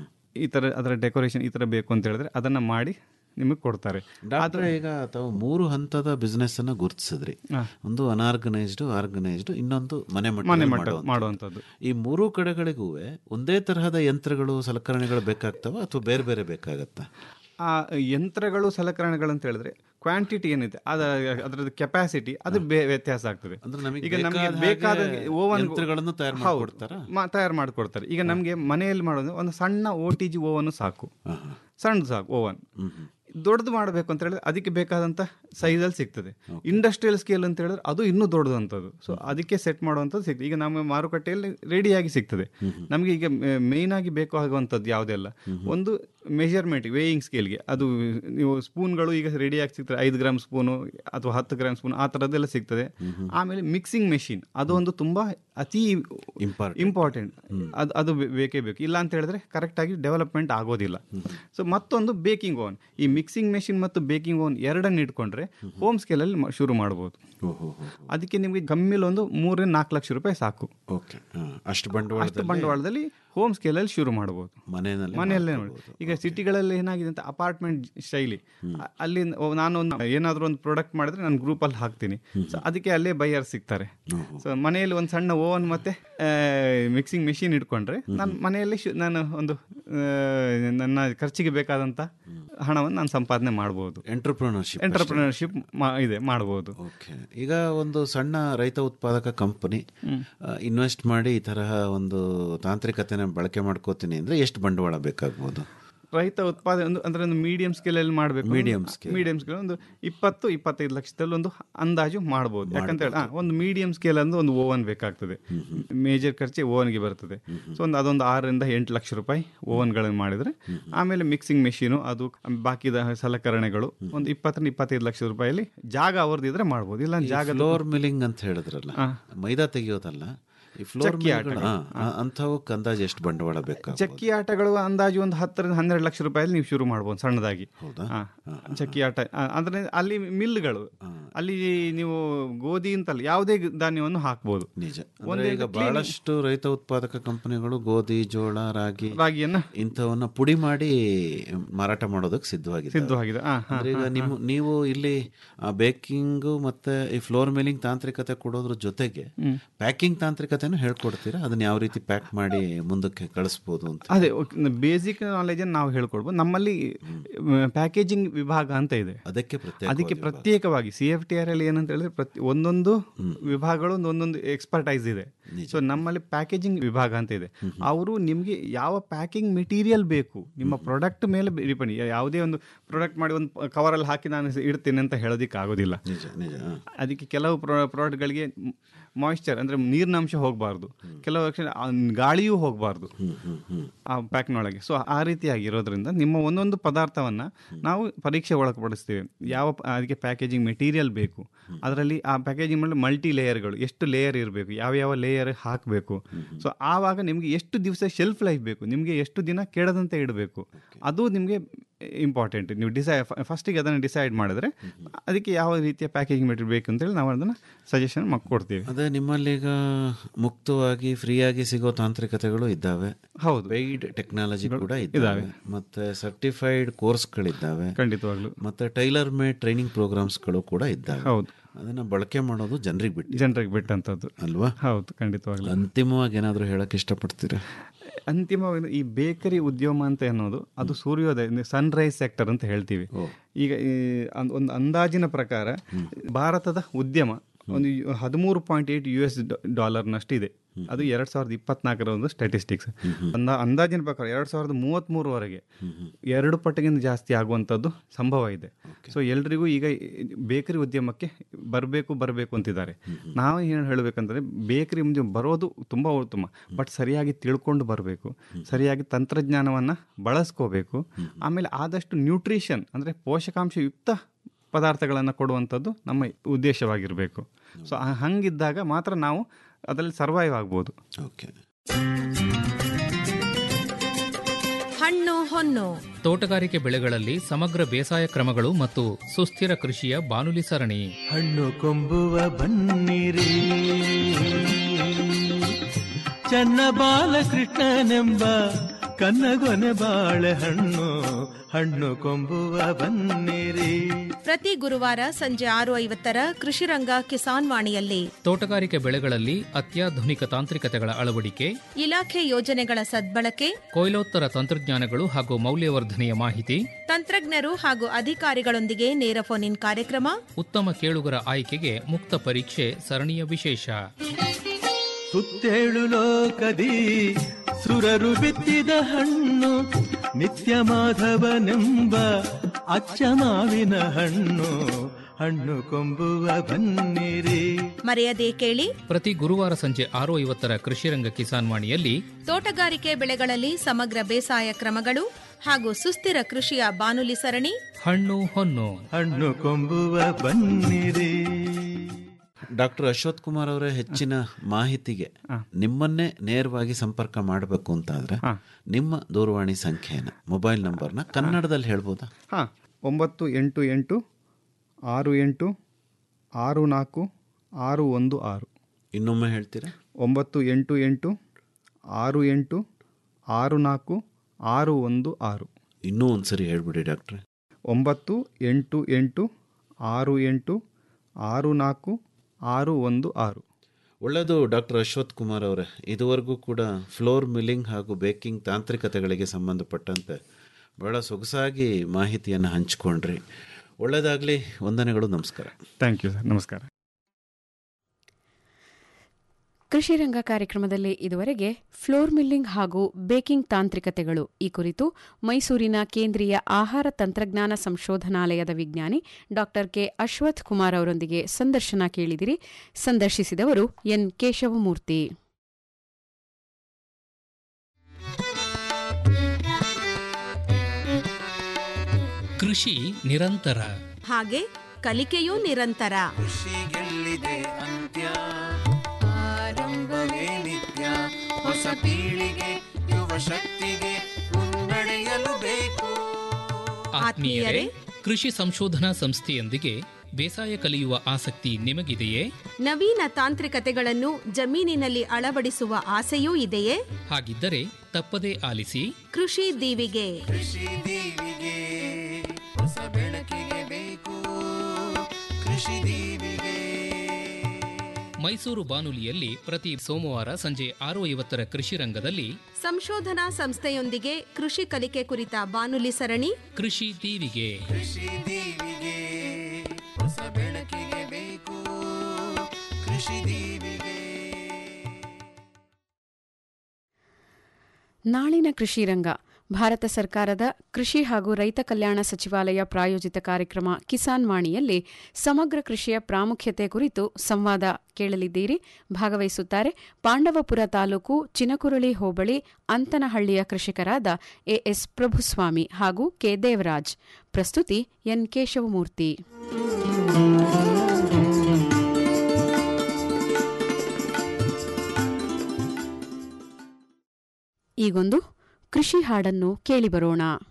ಈ ಥರ ಅದರ ಡೆಕೋರೇಷನ್ ಈ ಥರ ಬೇಕು ಅಂತ ಹೇಳಿದ್ರೆ ಅದನ್ನ ಮಾಡಿ ನಿಮಗೆ ಕೊಡ್ತಾರೆ ಡಾಕ್ಟ್ರೆ ಈಗ ತಾವು ಮೂರು ಹಂತದ ಬಿಸ್ನೆಸ್ ಅನ್ನ ಗುರುತಿಸಿದ್ರಿ ಒಂದು ಅನಾರ್ಗನೈಸ್ಡ್ ಆರ್ಗನೈಸ್ಡ್ ಇನ್ನೊಂದು ಮನೆ ಮನೆ ಮಟ್ಟ ಮಟ್ಟ ಮಾಡುವಂಥದ್ದು ಈ ಮೂರು ಕಡೆಗಳಿಗೂ ಒಂದೇ ತರಹದ ಯಂತ್ರಗಳು ಸಲಕರಣೆಗಳು ಬೇಕಾಗ್ತವ ಅಥವಾ ಬೇರೆ ಬೇರೆ ಬೇಕಾಗತ್ತಾ ಆ ಯಂತ್ರಗಳು ಸಲಕರಣೆಗಳು ಅಂತ ಹೇಳಿದ್ರೆ ಕ್ವಾಂಟಿಟಿ ಏನಿದೆ ಅದ ಅದರದ್ದು ಕೆಪಾಸಿಟಿ ಅದು ಬೇ- ವ್ಯತ್ಯಾಸ ಆಗ್ತದೆ ಅಂದ್ರೆ ನಮಗೆ ಈಗ ನಮಗೆ ಬೇಕಾದ ಬೇಕಾದ ಹಾಗೆ ಓವನ್ ಯಂತ್ರಗಳನ್ನು ತಯಾರು ಮಾಡ್ಕೊಡ್ತಾರಾ? ತಯಾರು ಮಾಡಿಕೊಡ್ತಾರೆ ಈಗ ನಮಗೆ ಮನೆಯಲ್ಲಿ ಮಾಡೋದು ಒಂದು ಸಣ್ಣ ಓ ಟಿ ಜಿ ಓವನ್ ಸಾಕು ಸಣ್ಣದು ಸಾಕು ಓವನ್ ದೊಡ್ಡದು ಮಾಡಬೇಕು ಅಂತ ಹೇಳಿದ್ರೆ ಅದಕ್ಕೆ ಬೇಕಾದಂಥ ಸೈಜಲ್ಲಿ ಸಿಗ್ತದೆ ಇಂಡಸ್ಟ್ರಿಯಲ್ ಸ್ಕೇಲ್ ಅಂತ ಹೇಳಿದ್ರೆ ಅದು ಇನ್ನೂ ದೊಡ್ಡದಂಥದ್ದು ಸೊ ಅದಕ್ಕೆ ಸೆಟ್ ಮಾಡುವಂಥದ್ದು ಸಿಗ್ತದೆ ಈಗ ನಮ್ಮ ಮಾರುಕಟ್ಟೆಯಲ್ಲಿ ರೆಡಿಯಾಗಿ ಸಿಗ್ತದೆ ನಮಗೆ ಈಗ ಮೇಯ್ನ್ ಆಗಿ ಬೇಕಾಗುವಂಥದ್ದು ಯಾವುದೆಲ್ಲ ಒಂದು ಮೆಜರ್ಮೆಂಟ್ ವೇಯಿಂಗ್ ಸ್ಕೇಲ್ಗೆ ಅದು ನೀವು ಸ್ಪೂನ್ಗಳು ಈಗ ರೆಡಿಯಾಗಿ ಸಿಗ್ತದೆ ಐದು ಗ್ರಾಮ್ ಸ್ಪೂನು ಅಥವಾ ಹತ್ತು ಗ್ರಾಮ್ ಸ್ಪೂನ್ ಆ ಥರದ್ದೆಲ್ಲ ಸಿಗ್ತದೆ ಆಮೇಲೆ ಮಿಕ್ಸಿಂಗ್ ಮೆಷಿನ್ ಅದು ಒಂದು ತುಂಬ ಅತಿ ಇಂಪಾರ್ಟೆಂಟ್ ಅದು ಅದು ಬೇ- ಬೇಕೇ ಬೇಕು ಇಲ್ಲ ಅಂತ ಹೇಳಿದ್ರೆ ಕರೆಕ್ಟಾಗಿ ಡೆವಲಪ್ಮೆಂಟ್ ಆಗೋದಿಲ್ಲ ಸೊ ಮತ್ತೊಂದು ಬೇಕಿಂಗ್ ಓವನ್ ಈ ಮಿಕ್ಸಿಂಗ್ ಮೆಷಿನ್ ಮತ್ತು ಬೇಕಿಂಗ್ ಓವನ್ ಎರಡನ್ನು ಇಟ್ಕೊಂಡ್ರೆ ಹೋಮ್ ಸ್ಕೇಲಲ್ಲಿ ಮ- ಶುರು ಮಾಡ್ಬೋದು ಅದಕ್ಕೆ ನಿಮಗೆ ಕಮ್ಮಿಲಿ ಒಂದು ಮೂರರಿಂದ ನಾಲ್ಕು ಲಕ್ಷ ರೂಪಾಯಿ ಸಾಕು ಓಕೆ ಅಷ್ಟು ಬಂಡವಾಳ ಅಷ್ಟು ಬಂಡವಾಳದಲ್ಲಿ ಹೋಮ್ ಸ್ಕೇಲಲ್ಲಿ ಶುರು ಮಾಡ್ಬೋದು ಮನೆಯಲ್ಲೇ ಮನೆಯಲ್ಲೇ ನೋಡಿ ಈಗ ಸಿಟಿಗಳಲ್ಲಿ ಏನಾಗಿದೆ ಅಂತ ಅಪಾರ್ಟ್ಮೆಂಟ್ ಶೈಲಿ ಅ- ಅಲ್ಲಿ ನ- ನಾನು ಒಂದು ಏನಾದರೂ ಒಂದು ಪ್ರಾಡಕ್ಟ್ ಮಾಡಿದ್ರೆ ನಾನು ಗ್ರೂಪಲ್ಲಿ ಹಾಕ್ತೀನಿ ಸೊ ಅದಕ್ಕೆ ಅಲ್ಲೇ ಬೈಯರ್ ಸಿಗ್ತಾರೆ ಸೊ ಮನೆಯಲ್ಲಿ ಒಂದು ಸಣ್ಣ ಓವನ್ ಮತ್ತೆ ಮಿಕ್ಸಿಂಗ್ ಮೆಷಿನ್ ಇಟ್ಕೊಂಡ್ರೆ ನಾನು ಮನೆಯಲ್ಲಿ ಶು- ನಾನು ಒಂದು ಆ, ನನ್ನ ಖರ್ಚಿಗೆ ಬೇಕಾದಂಥ ಹಣವನ್ನು ನಾನು ಸಂಪಾದನೆ ಮಾಡ್ಬೋದು ಎಂಟರ್ಪ್ರಿನರ್ಶಿಪ್ ಎಂಟರ್ಪ್ರಿನರ್ಶಿಪ್ ಇದೆ ಮಾಡ್ಬೋದು ಓಕೆ ಈಗ ಒಂದು ಸಣ್ಣ ರೈತ ಉತ್ಪಾದಕ ಕಂಪನಿ ಇನ್ವೆಸ್ಟ್ ಮಾಡಿ ಈ ತರಹ ಒಂದು ತಾಂತ್ರಿಕತೆನ ಬಳಕೆ ಮಾಡ್ಕೋತೀನಿ ಅಂದ್ರೆ ಎಷ್ಟು ಬಂಡವಾಳ ಬೇಕಾಗ್ಬೋದು ರೈತ ಉತ್ಪಾದನೆ ಒಂದು ಅಂದ್ರೆ ಒಂದು ಮೀಡಿಯಂ ಸ್ಕೇಲಲ್ಲಿ ಮಾಡಬೇಕು Medium scale. ಮೀಡಿಯಂ ಸ್ಕೇಲ್ ಒಂದು ಇಪ್ಪತ್ತು ಇಪ್ಪತ್ತೈದು ಲಕ್ಷದಲ್ಲಿ ಒಂದು ಅಂದಾಜು ಮಾಡ್ಬೋದು ಯಾಕಂತ ಹೇಳಿ ಆ, ಒಂದು ಮೀಡಿಯಂ ಸ್ಕೇಲ್ ಅಂದ್ರೆ ಒಂದು ಓವನ್ ಬೇಕಾಗ್ತದೆ ಮೇಜರ್ ಖರ್ಚೆ ಓವನ್ಗೆ ಬರ್ತದೆ ಸೊ ಒಂದು ಅದೊಂದು ಆರರಿಂದ ಎಂಟು ಲಕ್ಷ ರೂಪಾಯಿ ಓವನ್ಗಳನ್ನು ಮಾಡಿದ್ರೆ ಆಮೇಲೆ ಮಿಕ್ಸಿಂಗ್ ಮೆಷಿನು ಅದು ಬಾಕಿದ ಸಲಕರಣೆಗಳು ಒಂದು ಇಪ್ಪತ್ತರಿಂದ ಇಪ್ಪತ್ತೈದು ಲಕ್ಷ ರೂಪಾಯಲ್ಲಿ ಜಾಗ ಅವ್ರದ್ದಿದ್ರೆ ಮಾಡ್ಬೋದು ಇಲ್ಲ ಜಾಗ ಫ್ಲೋರ್ ಮಿಲ್ಲಿಂಗ್ ಅಂತ ಹೇಳಿದ್ರಲ್ಲ ಮೈದಾ ತೆಗೆಯೋದಲ್ಲ ಈ ಫ್ಲೋರ್ ಚಕ್ಕಿ ಆಟಗಳು. ಅಂಥವಕ್ಕೆ ಅಂದಾಜು ಎಷ್ಟು ಬಂಡವಾಳ ಬೇಕಾಗ್ಬೋದು ಚಕ್ಕಿ ಆಟಗಳು ಅಂದಾಜು ಒಂದು ಹತ್ತರಿಂದ ಹನ್ನೆರಡು ಲಕ್ಷ ರೂಪಾಯಲ್ಲಿ ನೀವು ಶುರು ಮಾಡ್ಬೋದು ಸಣ್ಣದಾಗಿ ಹಾ. ಚಕ್ಕಿ ಆಟ ಆ, ಅಂದ್ರೆ ಅಲ್ಲಿ ಮಿಲ್ಗಳು ಅಲ್ಲಿ ನೀವು ಗೋಧಿ ಅಂತಲ್ಲ ಯಾವುದೇ ಧಾನ್ಯವನ್ನು ಹಾಕ್ಬೋದು ನಿಜ ಅಂದ್ರೆ ಒಂದೇ ಈಗ clean- ಬಹಳಷ್ಟು ರೈತ ಉತ್ಪಾದಕ ಕಂಪನಿಗಳು ಗೋಧಿ ಜೋಳ ರಾಗಿ ರಾಗಿಯನ್ನ ಇಂಥವನ್ನ ಪುಡಿ ಮಾಡಿ ಮಾರಾಟ ಮಾಡೋದಕ್ಕೆ ಸಿದ್ಧವಾಗಿದೆ ಸಿದ್ಧವಾಗಿದೆ. ಆ, ಹಾ, ಅಂದ್ರೆ ಈಗ ಹಾ, ನಿಮ್ಮ ನೀವು ಇಲ್ಲಿ ಬೇಕಿಂಗು ಮತ್ತೆ ಈ ಫ್ಲೋರ್ ಮೇಲಿಂಗ್ ತಾಂತ್ರಿಕತೆ ಕೊಡೋದ್ರ ಜೊತೆಗೆ ಹ್ಮ್. ಪ್ಯಾಕಿಂಗ್ ತಾಂತ್ರಿಕತೆನೂ ಹೇಳ್ಕೊಡ್ತೀರಾ ಅದನ್ನ ಯಾವ ರೀತಿ ಪ್ಯಾಕ್ ಮಾಡಿ ಮುಂದಕ್ಕೆ ಕಳಿಸ್ಬೋದು ಅಂತ ಅದೇ ಬೇಸಿಕ್ ನಾಲೆಜ್ ನಾವು ಹೇಳ್ಕೊಡ್ಬೋದು ನಮ್ಮಲ್ಲಿ ಪ್ಯಾಕೇಜಿಂಗ್ ವಿಭಾಗ ಅಂತ ಇದೆ ಅದಕ್ಕೆ ಪ್ರತ್ಯೇಕ ಅದಕ್ಕೆ ಪ್ರತ್ಯೇಕವಾಗಿ ಸಿ ಎಫ್ ಟಿ ಆರ್ ಅಲ್ಲಿ ಏನಂತ ಹೇಳಿದ್ರೆ ಪ್ರತಿ ಒಂದೊಂದು ವಿಭಾಗಗಳು ಒಂದೊಂದು ಎಕ್ಸ್ಪರ್ಟೈಸ್ ಇದೆ ಸೊ ನಮ್ಮಲ್ಲಿ ಪ್ಯಾಕೇಜಿಂಗ್ ವಿಭಾಗ ಅಂತ ಇದೆ ಅವರು ನಿಮಗೆ ಯಾವ ಪ್ಯಾಕಿಂಗ್ ಮೆಟೀರಿಯಲ್ ಬೇಕು ನಿಮ್ಮ ಪ್ರಾಡಕ್ಟ್ ಮೇಲೆ ಡಿಪೆಂಡ್ ಯಾವುದೇ ಒಂದು ಪ್ರಾಡಕ್ಟ್ ಮಾಡಿ ಒಂದು ಕವರಲ್ಲಿ ಹಾಕಿ ನಾನು ಇಡ್ತೇನೆ ಅಂತ ಹೇಳೋದಕ್ಕೆ ಆಗೋದಿಲ್ಲ ನಿಜ ನಿಜ ಹಾ. ಅದಕ್ಕೆ ಕೆಲವು ಪ್ರಾಡಕ್ಟ್ಗಳಿಗೆ ಮಾಯಿಶ್ಚರ್ ಅಂದರೆ ನೀರಿನ ಅಂಶ ಹೋಗಬಾರ್ದು ಕೆಲವು ಅಕ್ಷರ ಆ ಗಾಳಿಯೂ ಹೋಗಬಾರ್ದು ಆ ಪ್ಯಾಕ್ನೊಳಗೆ ಸೊ ಆ ರೀತಿಯಾಗಿ ಇರೋದ್ರಿಂದ ನಿಮ್ಮ ಒಂದೊಂದು ಪದಾರ್ಥವನ್ನು ನಾವು ಪರೀಕ್ಷೆ ಒಳಪಡಿಸ್ತೀವಿ ಯಾವ ಪ- ಅದಕ್ಕೆ ಪ್ಯಾಕೇಜಿಂಗ್ ಮೆಟೀರಿಯಲ್ ಬೇಕು ಅದರಲ್ಲಿ ಆ ಪ್ಯಾಕೇಜಿಂಗ್ ಮೇಲೆ ಮಲ್ಟಿ ಲೇಯರ್ಗಳು ಎಷ್ಟು ಲೇಯರ್ ಇರಬೇಕು ಯಾವ ಯಾವ ಲೇಯರ್ ಹಾಕಬೇಕು ಸೊ ಆವಾಗ ನಿಮಗೆ ಎಷ್ಟು ದಿವಸ ಶೆಲ್ಫ್ ಲೈಫ್ ಬೇಕು ನಿಮಗೆ ಎಷ್ಟು ದಿನ ಕೆಡದಂತೆ ಇಡಬೇಕು ಅದು ನಿಮಗೆ ಇಂಪಾರ್ಟೆಂಟ್ ನೀವು ಡಿಸೈ ಫಸ್ಟಿಗೆ ಅದನ್ನು ಡಿಸೈಡ್ ಮಾಡಿದ್ರೆ ಅದಕ್ಕೆ ಯಾವ ರೀತಿಯ ಪ್ಯಾಕೇಜಿಂಗ್ ಮೆಟೀರಿಯಲ್ ಬೇಕು ಅಂತೇಳಿ ನಾವು ಅದನ್ನು ಸಜೆಷನ್ ಕೊಡ್ತೀವಿ ಅದೇ ನಿಮ್ಮಲ್ಲಿ ಈಗ ಮುಕ್ತವಾಗಿ ಫ್ರೀಯಾಗಿ ಸಿಗೋ ತಾಂತ್ರಿಕತೆಗಳು ಇದ್ದಾವೆ ಹೌದು ವೈಡ್ ಟೆಕ್ನಾಲಜಿ ಕೂಡ ಇದ್ದಾವೆ. ಇದ್ದಾವೆ ಮತ್ತೆ ಸರ್ಟಿಫೈಡ್ ಕೋರ್ಸ್ಗಳಿದ್ದಾವೆ ಖಂಡಿತವಾಗ್ಲು ಮತ್ತೆ ಟೈಲರ್ ಮೇಡ್ ಟ್ರೈನಿಂಗ್ ಪ್ರೋಗ್ರಾಮ್ಸ್ಗಳು ಕೂಡ ಇದ್ದಾವೆ ಹೌದು ಅದನ್ನ ಬಳಕೆ ಮಾಡೋದು ಜನರಿಗೆ ಬಿಟ್ಟು ಜನರಿಗೆ ಬಿಟ್ಟಂಥದ್ದು ಅಲ್ವಾ ಹೌದು ಖಂಡಿತವಾಗ್ಲು ಅಂತಿಮವಾಗಿ ಏನಾದರೂ ಹೇಳಕ್ ಇಷ್ಟಪಡ್ತೀರಾ ಅಂತಿಮವಾಗಿ ಈ ಬೇಕರಿ ಉದ್ಯಮ ಅಂತ ಅನ್ನೋದು ಅದು ಸೂರ್ಯೋದಯ ಸನ್ರೈಸ್ ಸೆಕ್ಟರ್ ಅಂತ ಹೇಳ್ತೀವಿ ಈಗ ಈ ಅಂದ್- ಒಂದು ಅಂದಾಜಿನ ಪ್ರಕಾರ ಭಾರತದ ಉದ್ಯಮ ಒಂದು ಹದಿಮೂರು ಪಾಯಿಂಟ್ ಏಟ್ ಯು ಎಸ್ ಡಾಲರ್ನಷ್ಟು ಇದೆ ಅದು ಎರಡ್ ಸಾವಿರದ ಇಪ್ಪತ್ನಾಲ್ಕರ ಒಂದು ಸ್ಟ್ಯಾಟಿಸ್ಟಿಕ್ಸ್ ಅಂದ ಅಂದಾಜಿನ ಪ್ರಕಾರ ಎರಡ್ ಸಾವಿರದ ಮೂವತ್ತ್ಮೂರವರೆಗೆ ಎರಡು ಪಟ್ಟಿಗಿಂತ ಜಾಸ್ತಿ ಆಗುವಂಥದ್ದು ಸಂಭವ ಇದೆ ಸೊ ಎಲ್ರಿಗೂ ಈಗ ಬೇಕರಿ ಉದ್ಯಮಕ್ಕೆ ಬರಬೇಕು ಬರಬೇಕು ಅಂತಿದ್ದಾರೆ ನಾವು ಏನು ಹೇಳಬೇಕಂದ್ರೆ ಬೇಕರಿ ಮುಂದೆ ಬರೋದು ತುಂಬ ಉತ್ತಮ ಬಟ್ ಸರಿಯಾಗಿ ತಿಳ್ಕೊಂಡು ಬರಬೇಕು ಸರಿಯಾಗಿ ತಂತ್ರಜ್ಞಾನವನ್ನು ಬಳಸ್ಕೋಬೇಕು ಆಮೇಲೆ ಆದಷ್ಟು ನ್ಯೂಟ್ರಿಷನ್ ಅಂದರೆ ಪೋಷಕಾಂಶಯುಕ್ತ ಪದಾರ್ಥಗಳನ್ನು ಕೊಡುವಂಥದ್ದು ನಮ್ಮ ಉದ್ದೇಶವಾಗಿರಬೇಕು ಸೊ ಹಂಗಿದ್ದಾಗ ಮಾತ್ರ ನಾವು ಅದರಲ್ಲಿ ಸರ್ವೈವ್ ಆಗ್ಬೋದು ಓಕೆ ಹಣ್ಣು ಹೊನ್ನು ತೋಟಗಾರಿಕೆ ಬೆಳೆಗಳಲ್ಲಿ ಸಮಗ್ರ ಬೇಸಾಯ ಕ್ರಮಗಳು ಮತ್ತು ಸುಸ್ಥಿರ ಕೃಷಿಯ ಬಾನುಲಿ ಸರಣಿ ಹಣ್ಣು ಕೊಂಬುವ ಬನ್ನಿರಿ ಚನ್ನ ಬಾಲಕೃಷ್ಣನೆಂಬ ಕನ್ನಗೊನೆ ಬಾಳೆಹಣ್ಣು ಹಣ್ಣು ಕೊಂಬುವ ಬನ್ನಿರಿ ಪ್ರತಿ ಗುರುವಾರ ಸಂಜೆ ಆರು ಐವತ್ತರ ಕೃಷಿರಂಗ ಕಿಸಾನ್ ವಾಣಿಯಲ್ಲಿ ತೋಟಗಾರಿಕೆ ಬೆಳೆಗಳಲ್ಲಿ ಅತ್ಯಾಧುನಿಕ ತಾಂತ್ರಿಕತೆಗಳ ಅಳವಡಿಕೆ ಇಲಾಖೆ ಯೋಜನೆಗಳ ಸದ್ಬಳಕೆ ಕೊಯ್ಲೋತ್ತರ ತಂತ್ರಜ್ಞಾನಗಳು ಹಾಗೂ ಮೌಲ್ಯವರ್ಧನೆಯ ಮಾಹಿತಿ ತಂತ್ರಜ್ಞರು ಹಾಗೂ ಅಧಿಕಾರಿಗಳೊಂದಿಗೆ ನೇರ ಫೋನ್ ಇನ್ ಕಾರ್ಯಕ್ರಮ ಉತ್ತಮ ಕೇಳುಗರ ಆಯ್ಕೆಗೆ ಮುಕ್ತ ಪರೀಕ್ಷೆ ಸರಣಿಯ ವಿಶೇಷ ಸುತ್ತೇಳು ಲೋಕದಿ ಸುರರು ಬಿತ್ತಿದ ಹಣ್ಣು ನಿತ್ಯ ಮಾಧವನೆಂಬ ಅಚ್ಚ ಮಾವಿನ ಹಣ್ಣು ಹಣ್ಣು ಕೊಂಬುವ ಬನ್ನಿರಿ ಮರೆಯದೇ ಕೇಳಿ ಪ್ರತಿ ಗುರುವಾರ ಸಂಜೆ ಆರು ಐವತ್ತರ ಕೃಷಿರಂಗ ಕಿಸಾನ್ ವಾಣಿಯಲ್ಲಿ ತೋಟಗಾರಿಕೆ ಬೆಳೆಗಳಲ್ಲಿ ಸಮಗ್ರ ಬೇಸಾಯ ಕ್ರಮಗಳು ಹಾಗೂ ಸುಸ್ಥಿರ ಕೃಷಿಯ ಬಾನುಲಿ ಸರಣಿ ಹಣ್ಣು ಹೊನ್ನು ಹಣ್ಣು ಕೊಂಬುವ ಬನ್ನಿರಿ ಡಾಕ್ಟರ್ ಅಶ್ವಥ್ ಕುಮಾರ್ ಅವರೇ ಹೆಚ್ಚಿನ ಮಾಹಿತಿಗೆ ನಿಮ್ಮನ್ನೇ ನೇರವಾಗಿ ಸಂಪರ್ಕ ಮಾಡಬೇಕು ಅಂತಾದ್ರೆ ನಿಮ್ಮ ದೂರವಾಣಿ ಸಂಖ್ಯೆನ ಮೊಬೈಲ್ ನಂಬರ್ನ ಕನ್ನಡದಲ್ಲಿ ಹೇಳ್ಬೋದಾ ಹಾಂ ಒಂಬತ್ತು ಎಂಟು ಎಂಟು ಆರು ಎಂಟು ಆರು ನಾಲ್ಕು ಆರು ಒಂದು ಆರು ಇನ್ನೊಮ್ಮೆ ಹೇಳ್ತೀರಾ ಒಂಬತ್ತು ಎಂಟು ಎಂಟು ಆರು ಎಂಟು ಆರು ನಾಲ್ಕು ಆರು ಒಂದು ಆರು ಇನ್ನೂ ಒಂದ್ಸರಿ ಹೇಳ್ಬಿಡಿ ಡಾಕ್ಟ್ರೆ ಒಂಬತ್ತು ಎಂಟು ಎಂಟು ಆರು ಎಂಟು ಆರು ನಾಲ್ಕು ಆರು ಒಂದು ಆರು ಒಳ್ಳೆಯದು ಡಾಕ್ಟರ್ ಅಶ್ವಥ್ ಕುಮಾರ್ ಅವರೇ ಇದುವರೆಗೂ ಕೂಡ ಫ್ಲೋರ್ ಮಿಲ್ಲಿಂಗ್ ಹಾಗೂ ಬೇಕಿಂಗ್ ತಾಂತ್ರಿಕತೆಗಳಿಗೆ ಸಂಬಂಧಪಟ್ಟಂತೆ ಬಹಳ ಸೊಗಸಾಗಿ ಮಾಹಿತಿಯನ್ನು ಹಂಚಿಕೊಂಡ್ರಿ ಒಳ್ಳೆಯದಾಗಲಿ ವಂದನೆಗಳು ನಮಸ್ಕಾರ ಥ್ಯಾಂಕ್ ಯು ಸರ್ ನಮಸ್ಕಾರ ಕೃಷಿ ರಂಗ ಕಾರ್ಯಕ್ರಮದಲ್ಲಿ ಇದುವರೆಗೆ ಫ್ಲೋರ್ ಮಿಲ್ಲಿಂಗ್ ಹಾಗೂ ಬೇಕಿಂಗ್ ತಾಂತ್ರಿಕತೆಗಳು ಈ ಕುರಿತು ಮೈಸೂರಿನ ಕೇಂದ್ರೀಯ ಆಹಾರ ತಂತ್ರಜ್ಞಾನ ಸಂಶೋಧನಾಲಯದ ವಿಜ್ಞಾನಿ ಡಾ ಕೆ ಅಶ್ವಥ್ ಕುಮಾರ್ ಅವರೊಂದಿಗೆ ಸಂದರ್ಶನ ಕೇಳಿದಿರಿ ಸಂದರ್ಶಿಸಿದವರು ಎನ್ ಕೇಶವಮೂರ್ತಿ ಕೃಷಿ ನಿರಂತರ ಹಾಗೆ ಕಲಿಕೆಯೂ ನಿರಂತರ ಕೃಷಿಗೆಲ್ಲಿದೆ ಅಂತ್ಯ ಆರಂಭವೇ ನಿತ್ಯ ಹೊಸ ಪೀಳಿಗೆ ಯುವ ಶಕ್ತಿಗೆ ಮುನ್ನಡೆಯಲು ಬೇಕು ಆತ್ಮೀಯರೇ ಕೃಷಿ ಸಂಶೋಧನಾ ಸಂಸ್ಥೆಯೊಂದಿಗೆ ಬೇಸಾಯ ಕಲಿಯುವ ಆಸಕ್ತಿ ನಿಮಗಿದೆಯೇ ನವೀನ ತಾಂತ್ರಿಕತೆಗಳನ್ನು ಜಮೀನಿನಲ್ಲಿ ಅಳವಡಿಸುವ ಆಸೆಯೂ ಇದೆಯೇ ಹಾಗಿದ್ದರೆ ತಪ್ಪದೇ ಆಲಿಸಿ ಕೃಷಿ ದೀವಿಗೆ ಕೃಷಿ ದೀವಿಗೆ ಹೊಸ ಬೆಳಕಿಗೆ ಬೇಕು ಕೃಷಿ ದೀವಿಗೆ ಮೈಸೂರು ಬಾನುಲಿಯಲ್ಲಿ ಪ್ರತಿ ಸೋಮವಾರ ಸಂಜೆ ಆರು ಐವತ್ತರ ಕೃಷಿ ರಂಗದಲ್ಲಿ ಸಂಶೋಧನಾ ಸಂಸ್ಥೆಯೊಂದಿಗೆ ಕೃಷಿ ಕಲಿಕೆ ಕುರಿತ ಬಾನುಲಿ ಸರಣಿ ಕೃಷಿ ದೀವಿಗೆ ಕೃಷಿ ದೀವಿಗೆ ಹೊಸ ಬೆಳಕಿಗೆ ಬೇಕು ಕೃಷಿ ದೀವಿಗೆ ನಾಳಿನ ಕೃಷಿ ರಂಗ ಭಾರತ ಸರ್ಕಾರದ ಕೃಷಿ ಹಾಗೂ ರೈತ ಕಲ್ಯಾಣ ಸಚಿವಾಲಯ ಪ್ರಾಯೋಜಿತ ಕಾರ್ಯಕ್ರಮ ಕಿಸಾನ್ ವಾಣಿಯಲ್ಲಿ ಸಮಗ್ರ ಕೃಷಿಯ ಪ್ರಾಮುಖ್ಯತೆ ಕುರಿತು ಸಂವಾದ ಕೇಳಲಿದ್ದೀರಿ ಭಾಗವಹಿಸುತ್ತಾರೆ ಪಾಂಡವಪುರ ತಾಲೂಕು ಚಿನಕುರಳಿ ಹೋಬಳಿ ಅಂತನಹಳ್ಳಿಯ ಕೃಷಿಕರಾದ ಎಎಸ್ ಪ್ರಭುಸ್ವಾಮಿ ಹಾಗೂ ಕೆ ದೇವರಾಜ್ ಪ್ರಸ್ತುತಿ ಎನ್ ಕೇಶವಮೂರ್ತಿ ಈಗೊಂದು ಕೃಷಿ ಹಾಡನ್ನು ಕೇಳಿಬರೋಣ